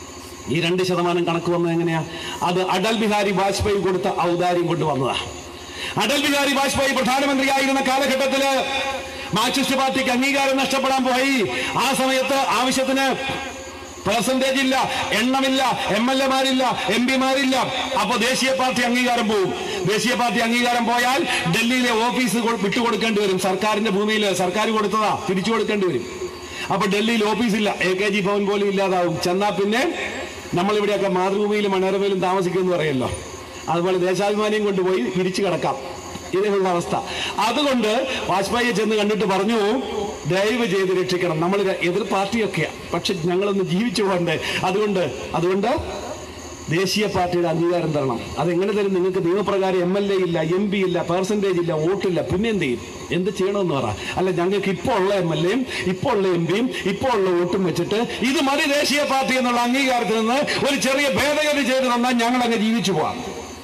ഈ രണ്ട് ശതമാനം കണക്ക് വന്നത് എങ്ങനെയാ അത് അടൽ ബിഹാരി വാജ്പേയി കൊടുത്ത ഔദാര്യം കൊണ്ട് വന്നതാ അടൽ ബിഹാരി വാജ്പേയി പ്രധാനമന്ത്രിയായിരുന്ന കാലഘട്ടത്തില് മാർക്സിസ്റ്റ് പാർട്ടിക്ക് അംഗീകാരം നഷ്ടപ്പെടാൻ പോയി ആ സമയത്ത് ആവശ്യത്തിന് പെർസെന്റേജ് ഇല്ല എണ്ണമില്ല എം എൽ എമാരില്ല എം പിമാരില്ല അപ്പൊ ദേശീയ പാർട്ടി അംഗീകാരം പോവും ദേശീയ പാർട്ടി അംഗീകാരം പോയാൽ ഡൽഹിയിലെ ഓഫീസ് കൊ- വിട്ടുകൊടുക്കേണ്ടി വരും സർക്കാരിന്റെ ഭൂമിയിൽ സർക്കാർ കൊടുത്തതാ തിരിച്ചു കൊടുക്കേണ്ടി വരും അപ്പൊ ഡൽഹിയിൽ ഓഫീസില്ല എ കെ ജി ഭവൻ പോലും ഇല്ലാതാവും ചെന്നാ പിന്നെ നമ്മളിവിടെയൊക്കെ മാതൃഭൂമിയിലും മനോരമയിലും താമസിക്കുമെന്ന് പറയല്ലോ അതുപോലെ ദേശാഭിമാനിയും കൊണ്ടുപോയി തിരിച്ചു കിടക്കാം ഇതേയുള്ള അവസ്ഥ അതുകൊണ്ട് വാജ്പേയിയെ ചെന്ന് കണ്ടിട്ട് പറഞ്ഞു ദയവ് ചെയ്ത് രക്ഷിക്കണം നമ്മൾ എതിർ പാർട്ടിയൊക്കെയാ പക്ഷെ ഞങ്ങളൊന്ന് ജീവിച്ചു പോകണ്ടേ അതുകൊണ്ട് അതുകൊണ്ട് ദേശീയ പാർട്ടിയുടെ അംഗീകാരം തരണം അതെങ്ങനെ തരും നിങ്ങൾക്ക് നിയമപ്രകാരം എം എൽ എ ഇല്ല എം പി ഇല്ല പെർസെൻറ്റേജ് ഇല്ല വോട്ടില്ല പിന്നെ എന്ത് ചെയ്യും എന്ത് ചെയ്യണമെന്ന് പറ അല്ല ഞങ്ങൾക്ക് ഇപ്പോൾ ഉള്ള എം എൽ എയും ഇപ്പോൾ ഉള്ള എം പിയും ഇപ്പോൾ ഉള്ള വോട്ടും വെച്ചിട്ട് ഇത് മതി ദേശീയ പാർട്ടി എന്നുള്ള അംഗീകാരത്തിൽ നിന്ന് ഒരു ചെറിയ ഭേദഗതി ചെയ്ത് തന്നാൽ ഞങ്ങൾ അങ്ങ് ജീവിച്ചു പോവാം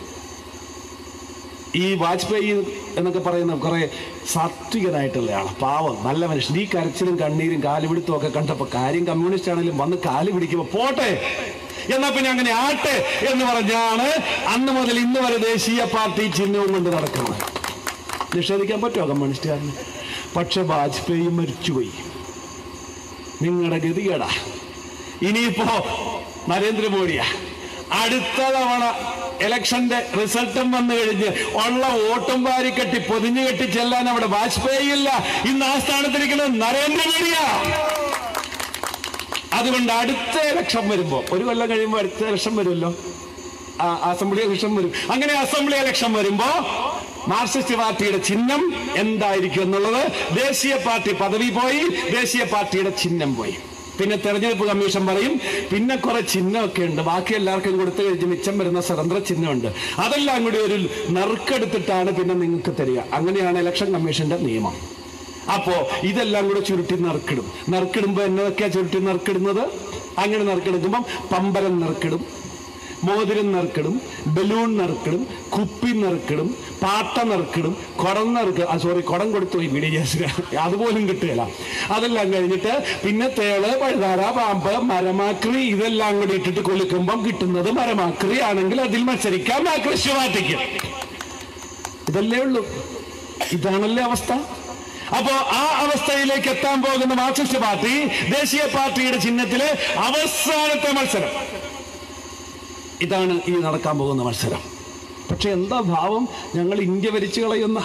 ഈ വാജ്പേയി എന്നൊക്കെ പറയുന്ന കുറെ സാത്വികനായിട്ടുള്ള ആളാ പാവം നല്ല മനുഷ്യൻ ഈ കരച്ചിലും കണ്ണീരും കാലുപിടുത്തവും ഒക്കെ കണ്ടപ്പോ കാര്യം കമ്മ്യൂണിസ്റ്റ് ആണെങ്കിലും വന്ന് കാല് പിടിക്കുമ്പോ പോട്ടെ എന്നാ പിന്നെ അങ്ങനെ ആട്ടെ എന്ന് പറഞ്ഞാണ് അന്ന് മുതൽ ഇന്ന് വരെ ദേശീയ പാർട്ടി ചിഹ്നവും കൊണ്ട് നടക്കുന്നത് നിഷേധിക്കാൻ പറ്റുമോ കമ്മ്യൂണിസ്റ്റുകാരന് പക്ഷെ വാജ്പേയി മരിച്ചുപോയി നിങ്ങളുടെ ഗതികേടാ ഇനിയിപ്പോ നരേന്ദ്രമോദിയാ അടുത്ത തവണ ഇലക്ഷന്റെ റിസൾട്ടും വന്നു കഴിഞ്ഞ് ഉള്ള വോട്ടും വാരി കെട്ടി പൊതിഞ്ഞു കെട്ടി ചെല്ലാൻ അവിടെ വാജ്പേയി ഇല്ല ഇന്ന് ആ സ്ഥാനത്തിരിക്കുന്നത് നരേന്ദ്രമോദിയാ അതുകൊണ്ട് അടുത്ത ഇലക്ഷൻ വരുമ്പോ ഒരു കൊല്ലം കഴിയുമ്പോൾ അടുത്ത ഇലക്ഷൻ വരുമല്ലോ ആ, അസംബ്ലി ഇലക്ഷൻ വരും അങ്ങനെ അസംബ്ലി ഇലക്ഷൻ വരുമ്പോ മാർക്സിസ്റ്റ് പാർട്ടിയുടെ ചിഹ്നം എന്തായിരിക്കും എന്നുള്ളത് ദേശീയ പാർട്ടി പദവി പോയി ദേശീയ പാർട്ടിയുടെ ചിഹ്നം പോയി പിന്നെ തെരഞ്ഞെടുപ്പ് കമ്മീഷൻ പറയും പിന്നെ കുറെ ചിഹ്നമൊക്കെ ഉണ്ട് ബാക്കി എല്ലാവർക്കും കൊടുത്തു കഴിഞ്ഞ് മിച്ചം വരുന്ന സ്വതന്ത്ര ചിഹ്നമുണ്ട് അതെല്ലാം കൂടി ഒരു നറുക്കെടുത്തിട്ടാണ് പിന്നെ നിങ്ങൾക്ക് തരിക അങ്ങനെയാണ് ഇലക്ഷൻ കമ്മീഷന്റെ നിയമം അപ്പോ ഇതെല്ലാം കൂടെ ചുരുട്ടി നറുക്കിടും നറുക്കിടുമ്പോ എന്നതൊക്കെയാ ചുരുട്ടി നറുക്കിടുന്നത് അങ്ങനെ നറുക്കെടുക്കുമ്പം പമ്പരം നറുക്കിടും മോതിരം നറുക്കലും ബലൂൺ നറുക്കലും കുപ്പി നറുക്കലും പാട്ട നറുക്കലും കുടം നറുക്ക് ആ സോറി കുടം കൊടുത്തു ഈ വീഡിയോ അതുപോലും കിട്ടുകയില്ല അതെല്ലാം കഴിഞ്ഞിട്ട് പിന്നെ തേള് പഴുതാര പാമ്പ് മരമാക്രി ഇതെല്ലാം കൂടി ഇട്ടിട്ട് കൊലുക്കുമ്പം കിട്ടുന്നത് മരമാക്രി ആണെങ്കിൽ അതിൽ മത്സരിക്കാം മാക്രിസ്റ്റ് പാർട്ടിക്ക് ഇതല്ലേ ഉള്ളൂ ഇതാണല്ലേ അവസ്ഥ അപ്പോ ആ അവസ്ഥയിലേക്ക് എത്താൻ പോകുന്ന മാർക്സിസ്റ്റ് പാർട്ടി ദേശീയ പാർട്ടിയുടെ ചിഹ്നത്തില് അവസാനത്തെ മത്സരം ഇതാണ് ഈ നടക്കാൻ പോകുന്ന മത്സരം പക്ഷെ എന്താ ഭാവം ഞങ്ങൾ ഇന്ത്യ ഭരിച്ചു കളയുന്ന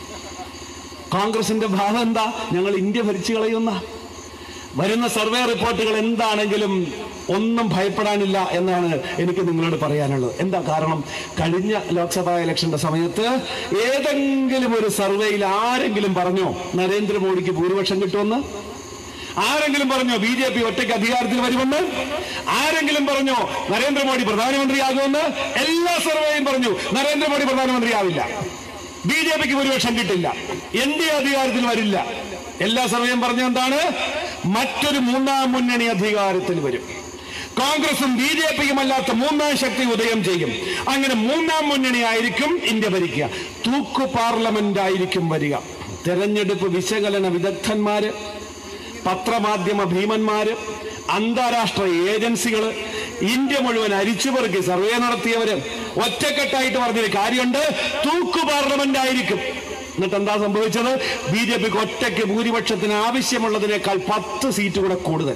കോൺഗ്രസിന്റെ ഭാവം എന്താ ഞങ്ങൾ ഇന്ത്യ ഭരിച്ചു കളയുന്ന വരുന്ന സർവേ റിപ്പോർട്ടുകൾ എന്താണെങ്കിലും ഒന്നും ഭയപ്പെടാനില്ല എന്നാണ് എനിക്ക് നിങ്ങളോട് പറയാനുള്ളത് എന്താ കാരണം കഴിഞ്ഞ ലോക്സഭാ ഇലക്ഷന്റെ സമയത്ത് ഏതെങ്കിലും ഒരു സർവേയിൽ ആരെങ്കിലും പറഞ്ഞോ നരേന്ദ്രമോദിക്ക് ഭൂരിപക്ഷം കിട്ടുമെന്ന് ആരെങ്കിലും പറഞ്ഞോ ബി ജെ പി ഒറ്റയ്ക്ക് അധികാരത്തിൽ വരുമെന്ന് ആരെങ്കിലും പറഞ്ഞോ നരേന്ദ്രമോദി പ്രധാനമന്ത്രിയാകുമെന്ന് എല്ലാ സർവേയും പറഞ്ഞു നരേന്ദ്രമോദി പ്രധാനമന്ത്രിയാവില്ല ബി ജെ പിക്ക് ഭൂരിപക്ഷം കിട്ടില്ല എൻ ഡി അധികാരത്തിൽ വരില്ല എല്ലാ സർവേയും പറഞ്ഞ എന്താണ് മറ്റൊരു മൂന്നാം മുന്നണി അധികാരത്തിൽ വരും കോൺഗ്രസും ബി ജെ പിയും അല്ലാത്ത മൂന്നാം ശക്തി ഉദയം ചെയ്യും അങ്ങനെ മൂന്നാം മുന്നണി ആയിരിക്കും ഇന്ത്യ ഭരിക്കുക തൂക്കു പാർലമെന്റ് ആയിരിക്കും വരിക തെരഞ്ഞെടുപ്പ് വിശകലന വിദഗ്ധന്മാര് പത്രമാധ്യമ ഭീമന്മാര് അന്താരാഷ്ട്ര ഏജൻസികള് ഇന്ത്യ മുഴുവൻ അരിച്ചുപെറുക്കി സർവേ നടത്തിയവര് ഒറ്റക്കെട്ടായിട്ട് പറഞ്ഞൊരു കാര്യമുണ്ട് തൂക്കു പാർലമെന്റ് ആയിരിക്കും എന്നിട്ട് എന്താ സംഭവിച്ചത് ബി ജെ പിക്ക് ഒറ്റയ്ക്ക് ഭൂരിപക്ഷത്തിന് ആവശ്യമുള്ളതിനേക്കാൾ പത്ത് സീറ്റ് കൂടെ കൂടുതൽ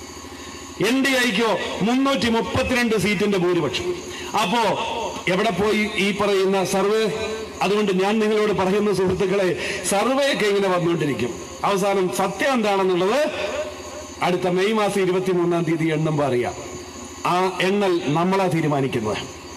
എൻ ഡി ഐക്കോ മുന്നൂറ്റി മുപ്പത്തിരണ്ട് സീറ്റിന്റെ ഭൂരിപക്ഷം അപ്പോ എവിടെ പോയി ഈ പറയുന്ന സർവേ അതുകൊണ്ട് ഞാൻ നിങ്ങളോട് പറയുന്ന സുഹൃത്തുക്കളെ സർവേ ഒക്കെ ഇങ്ങനെ വന്നുകൊണ്ടിരിക്കും അവസാനം സത്യം എന്താണെന്നുള്ളത് അടുത്ത മെയ് മാസം ഇരുപത്തി മൂന്നാം തീയതി എണ്ണുമ്പോൾ അറിയാം ആ എണ്ണൽ നമ്മളാ തീരുമാനിക്കുന്നത്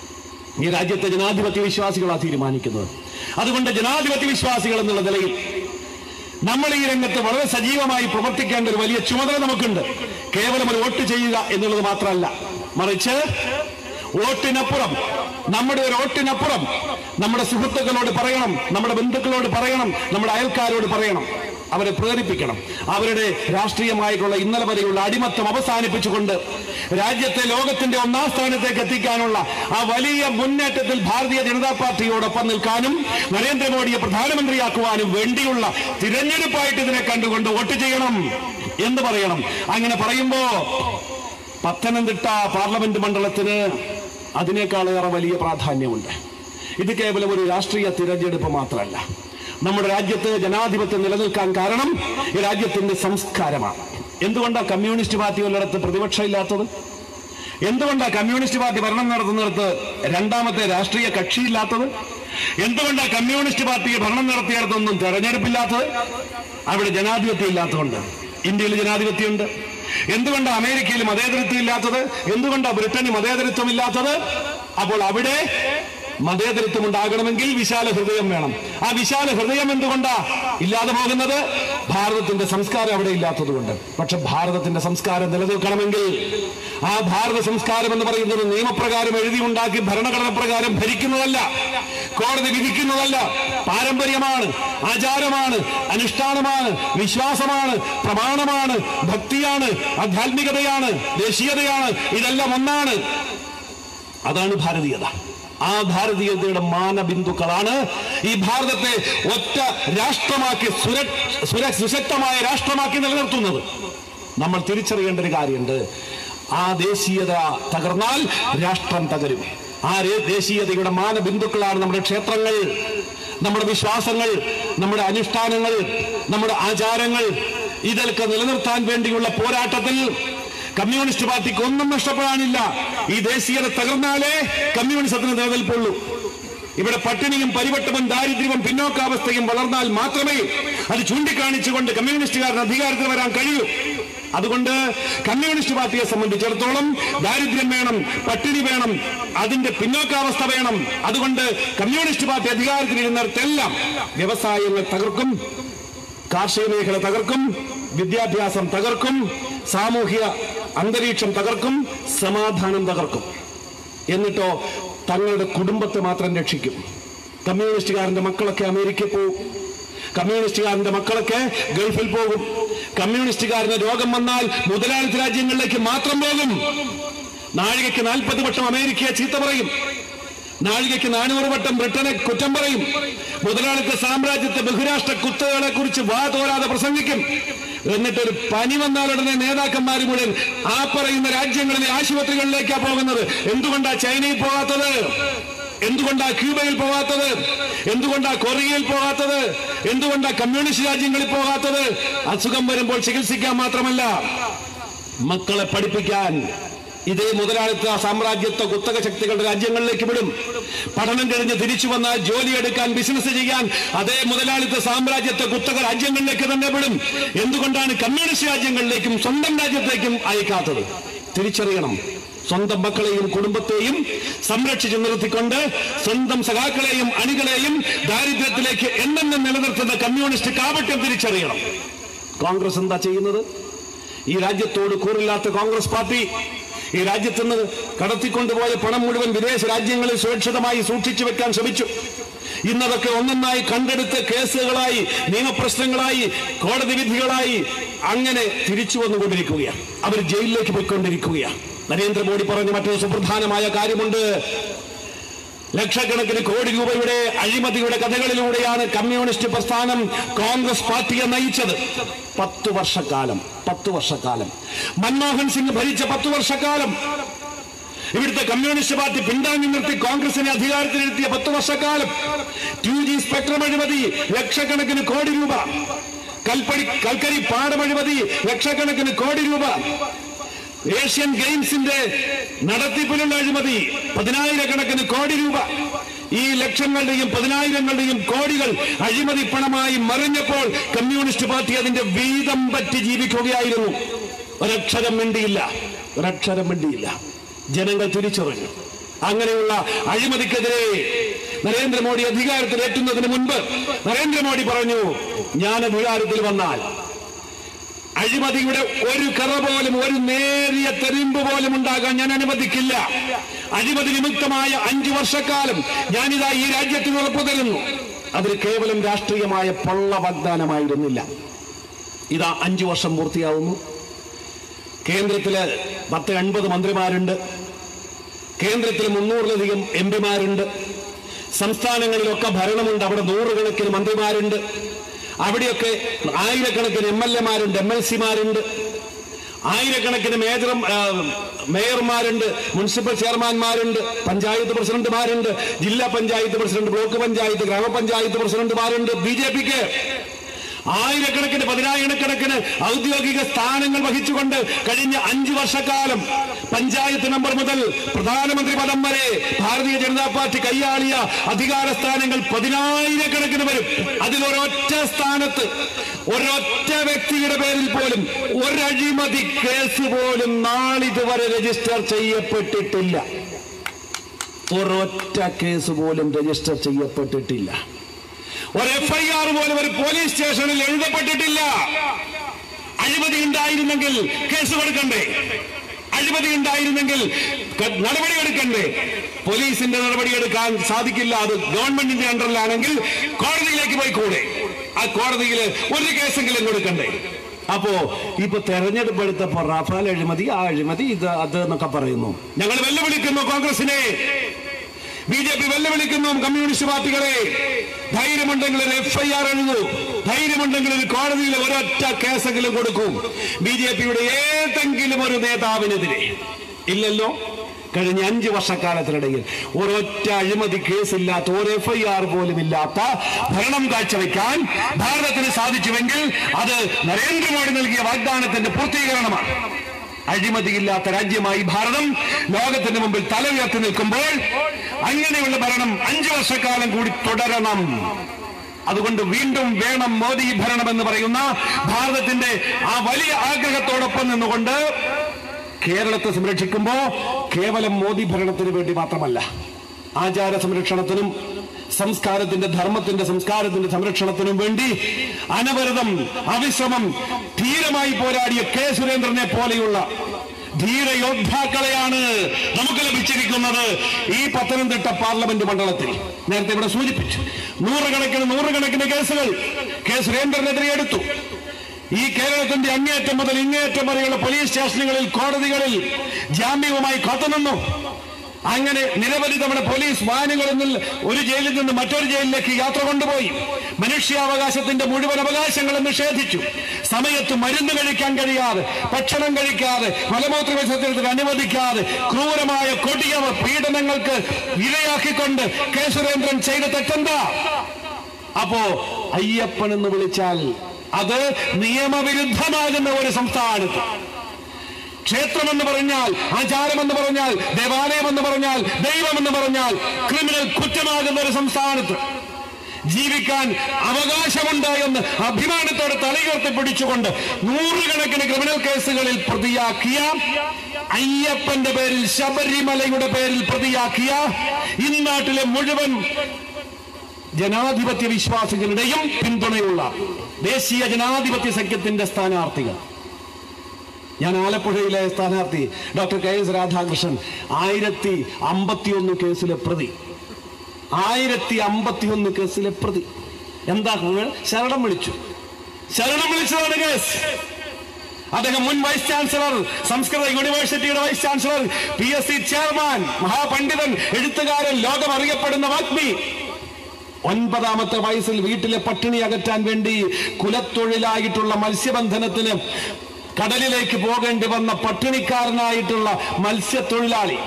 ഈ രാജ്യത്തെ ജനാധിപത്യ വിശ്വാസികളാ തീരുമാനിക്കുന്നത് അതുകൊണ്ട് ജനാധിപത്യ വിശ്വാസികൾ എന്നുള്ള നിലയിൽ നമ്മൾ ഈ രംഗത്ത് വളരെ സജീവമായി പ്രവർത്തിക്കേണ്ട ഒരു വലിയ ചുമതല നമുക്കുണ്ട് കേവലം ഒരു വോട്ട് ചെയ്യുക എന്നുള്ളത് മാത്രമല്ല മറിച്ച് വോട്ടിനപ്പുറം നമ്മുടെ ഒരു വോട്ടിനപ്പുറം നമ്മുടെ സുഹൃത്തുക്കളോട് പറയണം നമ്മുടെ ബന്ധുക്കളോട് പറയണം നമ്മുടെ അയൽക്കാരോട് പറയണം അവരെ പ്രേരിപ്പിക്കണം അവരുടെ രാഷ്ട്രീയമായിട്ടുള്ള ഇന്നലെ വരെയുള്ള അടിമത്തം അവസാനിപ്പിച്ചുകൊണ്ട് രാജ്യത്തെ ലോകത്തിന്റെ ഒന്നാം സ്ഥാനത്തേക്ക് എത്തിക്കാനുള്ള ആ വലിയ മുന്നേറ്റത്തിൽ ഭാരതീയ ജനതാ പാർട്ടിയോടൊപ്പം നിൽക്കാനും നരേന്ദ്രമോദിയെ പ്രധാനമന്ത്രിയാക്കുവാനും വേണ്ടിയുള്ള തിരഞ്ഞെടുപ്പായിട്ട് ഇതിനെ കണ്ടുകൊണ്ട് വോട്ട് ചെയ്യണം എന്ന് പറയണം അങ്ങനെ പറയുമ്പോ പത്തനംതിട്ട പാർലമെന്റ് മണ്ഡലത്തിന് അതിനേക്കാളേറെ വലിയ പ്രാധാന്യമുണ്ട് ഇത് കേവലം ഒരു രാഷ്ട്രീയ തിരഞ്ഞെടുപ്പ് മാത്രമല്ല നമ്മുടെ രാജ്യത്ത് ജനാധിപത്യം നിലനിൽക്കാൻ കാരണം ഈ രാജ്യത്തിന്റെ സംസ്കാരമാണ് എന്തുകൊണ്ടാണ് കമ്മ്യൂണിസ്റ്റ് പാർട്ടി ഉള്ളിടത്ത് പ്രതിപക്ഷം ഇല്ലാത്തത് എന്തുകൊണ്ടാണ് കമ്മ്യൂണിസ്റ്റ് പാർട്ടി ഭരണം നടത്തുന്നിടത്ത് രണ്ടാമത്തെ രാഷ്ട്രീയ കക്ഷിയില്ലാത്തത് എന്തുകൊണ്ടാണ് കമ്മ്യൂണിസ്റ്റ് പാർട്ടി ഭരണം നടത്തിയിടത്തൊന്നും തെരഞ്ഞെടുപ്പില്ലാത്തത് അവിടെ ജനാധിപത്യം ഇല്ലാത്തതുകൊണ്ട് ഇന്ത്യയിൽ ജനാധിപത്യമുണ്ട് എന്തുകൊണ്ടാണ് അമേരിക്കയിൽ മതേതരത്വം ഇല്ലാത്തത് എന്തുകൊണ്ടാണ് ബ്രിട്ടനിൽ മതേതരത്വം ഇല്ലാത്തത് അപ്പോൾ അവിടെ മതേതരത്വം ഉണ്ടാകണമെങ്കിൽ വിശാല ഹൃദയം വേണം ആ വിശാല ഹൃദയം എന്തുകൊണ്ടാ ഇല്ലാതെ പോകുന്നത് ഭാരതത്തിന്റെ സംസ്കാരം അവിടെ ഇല്ലാത്തത് കൊണ്ട് പക്ഷെ ഭാരതത്തിന്റെ സംസ്കാരം നിലനിൽക്കണമെങ്കിൽ ആ ഭാരത സംസ്കാരം എന്ന് പറയുന്നത് നിയമപ്രകാരം എഴുതി ഉണ്ടാക്കി ഭരണഘടന പ്രകാരം ഭരിക്കുന്നതല്ല കോടതി വിധിക്കുന്നതല്ല പാരമ്പര്യമാണ് ആചാരമാണ് അനുഷ്ഠാനമാണ് വിശ്വാസമാണ് പ്രമാണമാണ് ഭക്തിയാണ് ആധ്യാത്മികതയാണ് ദേശീയതയാണ് ഇതെല്ലാം ഒന്നാണ് അതാണ് ഭാരതീയത ആ ഭാരതീയതയുടെ മാനബിന്ദുക്കളാണ് ഈ ഭാരതത്തെ ഒറ്റ രാഷ്ട്രമാക്കി സുര- സുര- സുശക്തമായ രാഷ്ട്രമാക്കി നിലനിർത്തുന്നത് നമ്മൾ തിരിച്ചറിയേണ്ട ഒരു കാര്യമുണ്ട് ആ ദേശീയത തകർന്നാൽ രാഷ്ട്രം തകരും ആ രേ- ദേശീയതയുടെ മാനബിന്ദുക്കളാണ് നമ്മുടെ ക്ഷേത്രങ്ങൾ നമ്മുടെ വിശ്വാസങ്ങൾ നമ്മുടെ അനുഷ്ഠാനങ്ങൾ നമ്മുടെ ആചാരങ്ങൾ ഇതൊക്കെ നിലനിർത്താൻ വേണ്ടിയുള്ള പോരാട്ടത്തിൽ കമ്മ്യൂണിസ്റ്റ് പാർട്ടിക്ക് ഒന്നും നഷ്ടപ്പെടാനില്ല ഈ ദേശീയത തകർന്നാലേ കമ്മ്യൂണിസത്തിന് നിലനിൽപ്പുള്ളൂ ഇവിടെ പട്ടിണിയും പരിവട്ടവും ദാരിദ്ര്യവും പിന്നോക്കാവസ്ഥയും വളർന്നാൽ മാത്രമേ അത് ചൂണ്ടിക്കാണിച്ചുകൊണ്ട് കമ്മ്യൂണിസ്റ്റുകാരന് അധികാരത്തിൽ വരാൻ കഴിയൂ അതുകൊണ്ട് കമ്മ്യൂണിസ്റ്റ് പാർട്ടിയെ സംബന്ധിച്ചിടത്തോളം ദാരിദ്ര്യം വേണം പട്ടിണി വേണം അതിന്റെ പിന്നോക്കാവസ്ഥ വേണം അതുകൊണ്ട് കമ്മ്യൂണിസ്റ്റ് പാർട്ടി അധികാരത്തിലിരുന്നിടത്തെല്ലാം വ്യവസായങ്ങൾ തകർക്കും കാർഷിക മേഖല തകർക്കും വിദ്യാഭ്യാസം തകർക്കും സാമൂഹ്യ അന്തരീക്ഷം തകർക്കും സമാധാനം തകർക്കും എന്നിട്ടോ തങ്ങളുടെ കുടുംബത്തെ മാത്രം രക്ഷിക്കും കമ്മ്യൂണിസ്റ്റുകാരന്റെ മക്കളൊക്കെ അമേരിക്കയിൽ പോകും കമ്മ്യൂണിസ്റ്റുകാരന്റെ മക്കളൊക്കെ ഗൾഫിൽ പോകും കമ്മ്യൂണിസ്റ്റുകാരന് രോഗം വന്നാൽ മുതലാളിത്ത രാജ്യങ്ങളിലേക്ക് മാത്രം പോകും നാഴികയ്ക്ക് നാൽപ്പത് വട്ടം അമേരിക്കയെ ചീത്ത പറയും നാഴികയ്ക്ക് നാനൂറ് വട്ടം ബ്രിട്ടനെ കുറ്റം പറയും മുതലാളിത്ത സാമ്രാജ്യത്തെ ബഹുരാഷ്ട്ര കുത്തകളെ കുറിച്ച് വാ തോരാതെ പ്രസംഗിക്കും എന്നിട്ടൊരു പനി വന്നാൽ ഉടനെ നേതാക്കന്മാർ മുഴുവൻ ആ പറയുന്ന രാജ്യങ്ങളിലെ ആശുപത്രികളിലേക്കാ പോകുന്നത് എന്തുകൊണ്ടാ ചൈനയിൽ പോകാത്തത് എന്തുകൊണ്ടാ ക്യൂബയിൽ പോകാത്തത് എന്തുകൊണ്ടാ കൊറിയയിൽ പോകാത്തത് എന്തുകൊണ്ടാ കമ്മ്യൂണിസ്റ്റ് രാജ്യങ്ങളിൽ പോകാത്തത് അസുഖം വരുമ്പോൾ ചികിത്സിക്കാൻ മാത്രമല്ല മക്കളെ പഠിപ്പിക്കാൻ ഇതേ മുതലാളിത്ത സാമ്രാജ്യത്വ കുത്തക ശക്തികളുടെ രാജ്യങ്ങളിലേക്ക് വിടും പഠനം കഴിഞ്ഞ് തിരിച്ചു വന്നാൽ ജോലിയെടുക്കാൻ ബിസിനസ് ചെയ്യാൻ അതേ മുതലാളിത്ത സാമ്രാജ്യത്വ കുത്തക രാജ്യങ്ങളിലേക്ക് തന്നെ വിടും എന്തുകൊണ്ടാണ് കമ്മ്യൂണിസ്റ്റ് രാജ്യങ്ങളിലേക്കും സ്വന്തം രാജ്യത്തേക്കും അയക്കാത്തത് തിരിച്ചറിയണം സ്വന്തം മക്കളെയും കുടുംബത്തെയും സംരക്ഷിച്ചു നിർത്തിക്കൊണ്ട് സ്വന്തം സഖാക്കളെയും അണികളെയും ദാരിദ്ര്യത്തിലേക്ക് എന്നെന്നും നിലനിർത്തുന്ന കമ്മ്യൂണിസ്റ്റ് കാപട്യം തിരിച്ചറിയണം കോൺഗ്രസ് എന്താ ചെയ്യുന്നത് ഈ രാജ്യത്തോട് കൂറില്ലാത്ത കോൺഗ്രസ് പാർട്ടി ഈ രാജ്യത്ത് നിന്ന് കടത്തിക്കൊണ്ടുപോയ പണം മുഴുവൻ വിദേശ രാജ്യങ്ങളിൽ സുരക്ഷിതമായി സൂക്ഷിച്ചു വെക്കാൻ ശ്രമിച്ചു ഇന്നതൊക്കെ ഒന്നൊന്നായി കണ്ടെടുത്ത് കേസുകളായി നിയമപ്രശ്നങ്ങളായി കോടതി വിധികളായി അങ്ങനെ തിരിച്ചു വന്നുകൊണ്ടിരിക്കുകയാണ് അവർ ജയിലിലേക്ക് പോയിക്കൊണ്ടിരിക്കുകയാണ് നരേന്ദ്രമോദി പറഞ്ഞ മറ്റൊരു സുപ്രധാനമായ കാര്യമുണ്ട് ലക്ഷക്കണക്കിന് കോടി രൂപയുടെ അഴിമതിയുടെ കഥകളിലൂടെയാണ് കമ്മ്യൂണിസ്റ്റ് പ്രസ്ഥാനം കോൺഗ്രസ് പാർട്ടിയെ നയിച്ചത് പത്തു വർഷക്കാലം പത്തു വർഷക്കാലം മൻമോഹൻ സിംഗ് ഭരിച്ച പത്തു വർഷക്കാലം ഇവിടുത്തെ കമ്മ്യൂണിസ്റ്റ് പാർട്ടി പിന്താങ്ങി നിർത്തി കോൺഗ്രസിനെ അധികാരത്തിലെത്തിയ പത്തു വർഷക്കാലം ടു ജി സ്പെക്ട്രം അഴിമതി ലക്ഷക്കണക്കിന് കോടി രൂപ കൽപ്പടി കൽക്കരി പാടമഴിമതി ലക്ഷക്കണക്കിന് കോടി രൂപ ഏഷ്യൻ ഗെയിംസിന്റെ നടത്തിപ്പിലുള്ള അഴിമതി പതിനായിരക്കണക്കിന് കോടി രൂപ ഈ ലക്ഷങ്ങളുടെയും പതിനായിരങ്ങളുടെയും കോടികൾ അഴിമതി പണമായി മറിഞ്ഞപ്പോൾ കമ്മ്യൂണിസ്റ്റ് പാർട്ടി അതിന്റെ വീതം പറ്റി ജീവിക്കുകയായിരുന്നു ഒരക്ഷരം മിണ്ടിയില്ല ഒരക്ഷരം മിണ്ടിയില്ല ജനങ്ങൾ തിരിച്ചറിഞ്ഞു അങ്ങനെയുള്ള അഴിമതിക്കെതിരെ നരേന്ദ്രമോദി അധികാരത്തിൽ എത്തുന്നതിന് മുൻപ് നരേന്ദ്രമോദി പറഞ്ഞു ഞാൻ അധികാരത്തിൽ വന്നാൽ അഴിമതിയുടെ ഒരു കറ പോലും ഒരു നേരിയ തെരുമ്പ് പോലും ഉണ്ടാകാൻ ഞാൻ അനുവദിക്കില്ല അഴിമതി വിമുക്തമായ അഞ്ചു വർഷക്കാലം ഞാനിതാ ഈ രാജ്യത്തിന് ഉറപ്പു തരുന്നു അതിൽ കേവലം രാഷ്ട്രീയമായ പൊള്ള വാഗ്ദാനമായിരുന്നില്ല ഇതാ അഞ്ചു വർഷം പൂർത്തിയാവുന്നു കേന്ദ്രത്തില് പത്ത് എൺപത് മന്ത്രിമാരുണ്ട് കേന്ദ്രത്തിൽ മുന്നൂറിലധികം എം പിമാരുണ്ട് സംസ്ഥാനങ്ങളിലൊക്കെ ഭരണമുണ്ട് അവിടെ നൂറുകണക്കിന് മന്ത്രിമാരുണ്ട് അവിടെയൊക്കെ ആയിരക്കണക്കിന് എം എൽ എമാരുണ്ട് എം എൽ സിമാരുണ്ട് ആയിരക്കണക്കിന് മേജർ ആ, മേയർമാരുണ്ട് മുനിസിപ്പൽ ചെയർമാൻമാരുണ്ട് പഞ്ചായത്ത് പ്രസിഡന്റുമാരുണ്ട് ജില്ലാ പഞ്ചായത്ത് പ്രസിഡന്റ് ബ്ലോക്ക് പഞ്ചായത്ത് ഗ്രാമപഞ്ചായത്ത് പ്രസിഡന്റുമാരുണ്ട് ബി ജെ പിക്ക് ആയിരക്കണക്കിന് പതിനായിരക്കണക്കിന് ഔദ്യോഗിക സ്ഥാനങ്ങൾ വഹിച്ചുകൊണ്ട് കഴിഞ്ഞ അഞ്ചു വർഷക്കാലം പഞ്ചായത്ത് നമ്പർ മുതൽ പ്രധാനമന്ത്രി പദം വരെ ഭാരതീയ ജനതാ പാർട്ടി കൈയാളിയ അധികാര സ്ഥാനങ്ങൾ പതിനായിരക്കണക്കിന് വരും അതിലൊരൊറ്റ സ്ഥാനത്ത് ഒരൊറ്റ വ്യക്തിയുടെ പേരിൽ പോലും ഒരഴിമതി കേസ് പോലും നാളിതുവരെ രജിസ്റ്റർ ചെയ്യപ്പെട്ടിട്ടില്ല ഒരൊറ്റ കേസ് പോലും രജിസ്റ്റർ ചെയ്യപ്പെട്ടിട്ടില്ല ഒരു എഫ് ഐ ആർ പോലും ഒരു പോലീസ് സ്റ്റേഷനിൽ എഴുതപ്പെട്ടിട്ടില്ല അഴിമതി ഉണ്ടായിരുന്നെങ്കിൽ കേസ് കൊടുക്കണ്ടേ അഴിമതി ഉണ്ടായിരുന്നെങ്കിൽ ക- നടപടിയെടുക്കണ്ടേ പോലീസിന്റെ നടപടിയെടുക്കാൻ സാധിക്കില്ല അത് ഗവൺമെന്റിന്റെ അണ്ടറിലാണെങ്കിൽ കോടതിയിലേക്ക് പോയി കൂടെ ആ കോടതിയിൽ ഒരു കേസെങ്കിലും കൊടുക്കണ്ടേ അപ്പോ ഇപ്പൊ തെരഞ്ഞെടുപ്പ് എടുത്തപ്പോ റഫാൽ അഴിമതി ആ അഴിമതി ഇത് അത് എന്നൊക്കെ പറയുന്നു ഞങ്ങൾ വെല്ലുവിളിക്കുന്നു കോൺഗ്രസിനെ ബി ജെ പി വെല്ലുവിളിക്കുന്നു കമ്മ്യൂണിസ്റ്റ് പാർട്ടികളെ ധൈര്യമുണ്ടെങ്കിൽ ഒരു എഫ് ഐ ആർ എഴുതൂ ധൈര്യമുണ്ടെങ്കിൽ ഒരു കോടതിയിൽ ഒരൊറ്റ കേസെങ്കിലും കൊടുക്കും ബി ജെ പിയുടെ ഏതെങ്കിലും ഒരു നേതാവിനെതിരെ ഇല്ലല്ലോ കഴിഞ്ഞ അഞ്ച് വർഷക്കാലത്തിനിടയിൽ ഒരൊറ്റ അഴിമതി കേസില്ലാത്ത ഒരു എഫ് ഐ ആർ പോലും ഇല്ലാത്ത ഭരണം കാഴ്ചവെക്കാൻ ഭാരതത്തിന് സാധിച്ചുവെങ്കിൽ അത് നരേന്ദ്രമോദി നൽകിയ വാഗ്ദാനത്തിന്റെ പൂർത്തീകരണമാണ് അഴിമതിയില്ലാത്ത രാജ്യമായി ഭാരതം ലോകത്തിന് മുമ്പിൽ തല ഉയർത്തി നിൽക്കുമ്പോൾ അങ്ങനെയുള്ള ഭരണം അഞ്ചു വർഷക്കാലം കൂടി തുടരണം അതുകൊണ്ട് വീണ്ടും വേണം മോദി ഭരണം എന്ന് പറയുന്ന ഭാരതത്തിന്റെ ആ വലിയ ആഗ്രഹത്തോടൊപ്പം നിന്നുകൊണ്ട് കേരളത്തെ സംരക്ഷിക്കുമ്പോ കേവലം മോദി ഭരണത്തിന് വേണ്ടി മാത്രമല്ല ആചാര സംരക്ഷണത്തിനും സംസ്കാരത്തിന്റെ ധർമ്മത്തിന്റെ സംസ്കാരത്തിന്റെ സംരക്ഷണത്തിനും വേണ്ടി അനവരതം അവിശ്രമം ധീരമായി പോരാടിയ കെ സുരേന്ദ്രനെ പോലെയുള്ള ധീരയോദ്ധാക്കളെയാണ് നമുക്ക് ലഭിച്ചിരിക്കുന്നത് ഈ പത്തനംതിട്ട പാർലമെന്റ് മണ്ഡലത്തിൽ നേരത്തെ ഇവിടെ സൂചിപ്പിച്ചു നൂറുകണക്കിന് നൂറുകണക്കിന് കേസുകൾ കെ സുരേന്ദ്രനെതിരെ എടുത്തു ഈ കേരളത്തിന്റെ അങ്ങേയറ്റം മുതൽ ഇങ്ങേയറ്റം വരെയുള്ള പോലീസ് സ്റ്റേഷനുകളിൽ കോടതികളിൽ ജാമ്യവുമായി കാത്തുനിന്നു അങ്ങനെ നിരവധി തവണ പോലീസ് വാഹനങ്ങളിൽ നിന്ന് ഒരു ജയിലിൽ നിന്ന് മറ്റൊരു ജയിലിലേക്ക് യാത്ര കൊണ്ടുപോയി മനുഷ്യാവകാശത്തിന്റെ മുഴുവൻ അവകാശങ്ങളും നിഷേധിച്ചു സമയത്ത് മരുന്ന് കഴിക്കാൻ കഴിയാതെ ഭക്ഷണം കഴിക്കാതെ മലമൂത്ര വിസർജനത്തിന് അനുവദിക്കാതെ ക്രൂരമായ കൊടിയ പീഡനങ്ങൾക്ക് ഇരയാക്കിക്കൊണ്ട് കെ സുരേന്ദ്രൻ ചെയ്ത തെറ്റെന്താ അപ്പോ അയ്യപ്പൻ എന്ന് വിളിച്ചാൽ അത് നിയമവിരുദ്ധമാകുന്ന ഒരു സംസ്ഥാനത്ത് ക്ഷേത്രമെന്ന് പറഞ്ഞാൽ ആചാരമെന്ന് പറഞ്ഞാൽ ദേവാലയമെന്ന് പറഞ്ഞാൽ ദൈവമെന്ന് പറഞ്ഞാൽ ക്രിമിനൽ കുറ്റമാകുന്ന ഒരു സംസ്ഥാനത്ത് ജീവിക്കാൻ അവകാശമുണ്ട് എന്ന് അഭിമാനത്തോടെ തലയുയർത്തി പിടിച്ചുകൊണ്ട് നൂറുകണക്കിന് ക്രിമിനൽ കേസുകളിൽ പ്രതിയാക്കിയ അയ്യപ്പന്റെ പേരിൽ ശബരിമലയുടെ പേരിൽ പ്രതിയാക്കിയ ഇന്നാട്ടിലെ മുഴുവൻ ജനാധിപത്യ വിശ്വാസികളുടെയും പിന്തുണയുള്ള ദേശീയ ജനാധിപത്യ സഖ്യത്തിന്റെ സ്ഥാനാർത്ഥികൾ ഞാൻ ആലപ്പുഴയിലെ സ്ഥാനാർത്ഥി ഡോക്ടർ കെ എസ് രാധാകൃഷ്ണൻ ആയിരത്തി അമ്പത്തിയൊന്ന് കേസിലെ പ്രതി ആയിരത്തി അമ്പത്തിയൊന്ന് കേസിലെ പ്രതി എന്താ നിങ്ങൾ ശരണം വിളിച്ചു ശരണം വിളിച്ചതാണ് കേസ് അദ്ദേഹം മുൻ വൈസ് ചാൻസലർ സംസ്കൃത യൂണിവേഴ്സിറ്റിയുടെ vice chancellor P S C chairman മഹാപണ്ഡിതൻ എഴുത്തുകാരൻ ലോകം അറിയപ്പെടുന്ന വാഗ്മി ഒൻപതാമത്തെ വയസ്സിൽ വീട്ടിലെ പട്ടിണി അകറ്റാൻ വേണ്ടി കുലത്തൊഴിലായിട്ടുള്ള മത്സ്യബന്ധനത്തിന് കടലിലേക്ക് പോകേണ്ടി വന്ന പട്ടിണിക്കാരനായിട്ടുള്ള മത്സ്യത്തൊഴിലാളി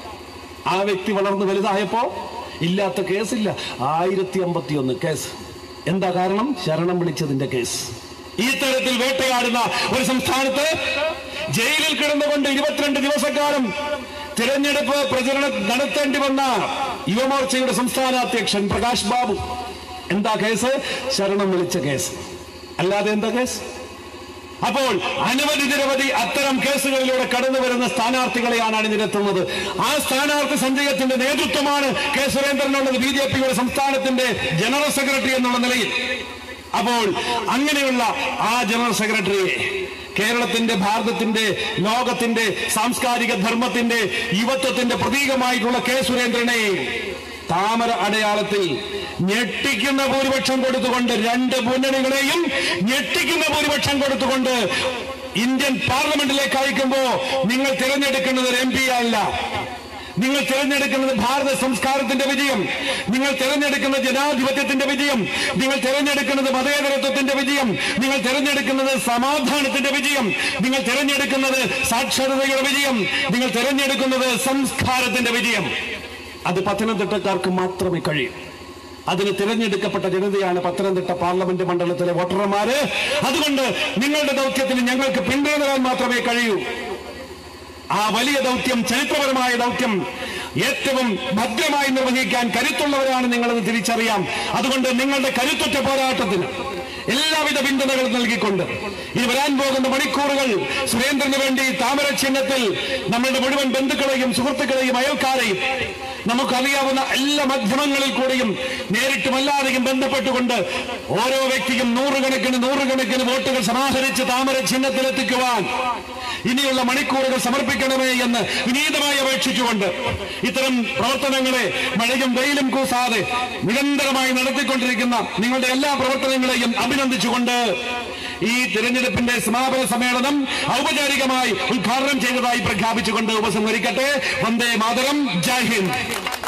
ആ വ്യക്തി വളർന്നു വലുതായപ്പോ ഇല്ലാത്ത കേസില്ല ആയിരത്തി അമ്പത്തി ഒന്ന് കേസ് എന്താ കാരണം ശരണം വിളിച്ചതിന്റെ കേസ് ഈ തരത്തിൽ വേട്ടയാടുന്ന ഒരു സംസ്ഥാനത്ത് ജയിലിൽ കിടന്നുകൊണ്ട് ഇരുപത്തിരണ്ട് ദിവസക്കാലം തിരഞ്ഞെടുപ്പ് പ്രചരണം നടത്തേണ്ടി വന്ന യുവമോർച്ചയുടെ സംസ്ഥാന അധ്യക്ഷൻ പ്രകാശ് ബാബു എന്താ കേസ് ശരണം വിളിച്ച കേസ് അല്ലാതെ എന്താ കേസ് അപ്പോൾ അനവധി നിരവധി അത്തരം കേസുകളിലൂടെ കടന്നു വരുന്ന സ്ഥാനാർത്ഥികളെയാണ് അണിനിരത്തുന്നത് ആ സ്ഥാനാർത്ഥി സഞ്ചയത്തിന്റെ നേതൃത്വമാണ് കെ സുരേന്ദ്രനുള്ളത് ബി ജെ പിയുടെ സംസ്ഥാനത്തിന്റെ ജനറൽ സെക്രട്ടറി എന്നുള്ള നിലയിൽ അപ്പോൾ അങ്ങനെയുള്ള ആ ജനറൽ സെക്രട്ടറിയെ കേരളത്തിന്റെ ഭാരതത്തിന്റെ ലോകത്തിന്റെ സാംസ്കാരിക ധർമ്മത്തിന്റെ യുവത്വത്തിന്റെ പ്രതീകമായിട്ടുള്ള കെ സുരേന്ദ്രനെ താമര അടയാളത്തിൽ ഞെട്ടിക്കുന്ന ഭൂരിപക്ഷം കൊടുത്തുകൊണ്ട് രണ്ട് മുന്നണികളെയും ഞെട്ടിക്കുന്ന ഭൂരിപക്ഷം കൊടുത്തുകൊണ്ട് ഇന്ത്യൻ പാർലമെന്റിലേക്ക് അയക്കുമ്പോ നിങ്ങൾ തിരഞ്ഞെടുക്കുന്നത് ഒരു എം പി അല്ല നിങ്ങൾ തിരഞ്ഞെടുക്കുന്നത് ഭാരത സംസ്കാരത്തിന്റെ വിജയം നിങ്ങൾ തിരഞ്ഞെടുക്കുന്ന ജനാധിപത്യത്തിന്റെ വിജയം നിങ്ങൾ തിരഞ്ഞെടുക്കുന്നത് മതേതരത്വത്തിന്റെ വിജയം നിങ്ങൾ തിരഞ്ഞെടുക്കുന്നത് സമാധാനത്തിന്റെ വിജയം നിങ്ങൾ തിരഞ്ഞെടുക്കുന്നത് സാക്ഷരതയുടെ വിജയം നിങ്ങൾ തിരഞ്ഞെടുക്കുന്നത് സംസ്കാരത്തിന്റെ വിജയം അത് പത്തനംതിട്ടക്കാർക്ക് മാത്രമേ കഴിയൂ അതിന് തിരഞ്ഞെടുക്കപ്പെട്ട ജനതയാണ് പത്തനംതിട്ട പാർലമെന്റ് മണ്ഡലത്തിലെ വോട്ടർമാര് അതുകൊണ്ട് നിങ്ങളുടെ ദൗത്യത്തിന് ഞങ്ങൾക്ക് പിന്തുണ തരാൻ മാത്രമേ കഴിയൂ ആ വലിയ ദൗത്യം ചരിത്രപരമായ ദൗത്യം ഏറ്റവും ഭദ്രമായി നിർവഹിക്കാൻ കരുത്തുള്ളവരാണ് നിങ്ങളെന്ന് തിരിച്ചറിയാം അതുകൊണ്ട് നിങ്ങളുടെ കരുത്തുറ്റ പോരാട്ടത്തിന് എല്ലാവിധ പിന്തുണകളും നൽകിക്കൊണ്ട് ഇനി വരാൻ പോകുന്ന മണിക്കൂറുകൾ സുരേന്ദ്രന് വേണ്ടി താമര ചിഹ്നത്തിൽ നമ്മളുടെ മുഴുവൻ ബന്ധുക്കളെയും സുഹൃത്തുക്കളെയും അയൽക്കാരെയും നമുക്കറിയാവുന്ന എല്ലാ മാധ്യമങ്ങളിൽ കൂടിയും നേരിട്ടും അല്ലാതെയും ബന്ധപ്പെട്ടുകൊണ്ട് ഓരോ വ്യക്തിയും നൂറുകണക്കിന് നൂറുകണക്കിന് വോട്ടുകൾ സമാഹരിച്ച് താമര ചിഹ്നത്തിലെത്തിക്കുവാൻ ഇനിയുള്ള മണിക്കൂറുകൾ സമർപ്പിക്കണമേ എന്ന് വിനീതമായി അപേക്ഷിച്ചുകൊണ്ട് ഇത്തരം പ്രവർത്തനങ്ങളെ മഴയും വെയിലും കൂസാതെ നിരന്തരമായി നടത്തിക്കൊണ്ടിരിക്കുന്ന നിങ്ങളുടെ എല്ലാ പ്രവർത്തനങ്ങളെയും അഭിനന്ദിച്ചുകൊണ്ട് ഈ തിരഞ്ഞെടുപ്പിന്റെ സമാപന സമ്മേളനം ഔപചാരികമായി ഉദ്ഘാടനം ചെയ്തതായി പ്രഖ്യാപിച്ചുകൊണ്ട് ഉപസംഹരിക്കട്ടെ വന്ദേ മാതരം ജയ് ഹിന്ദ്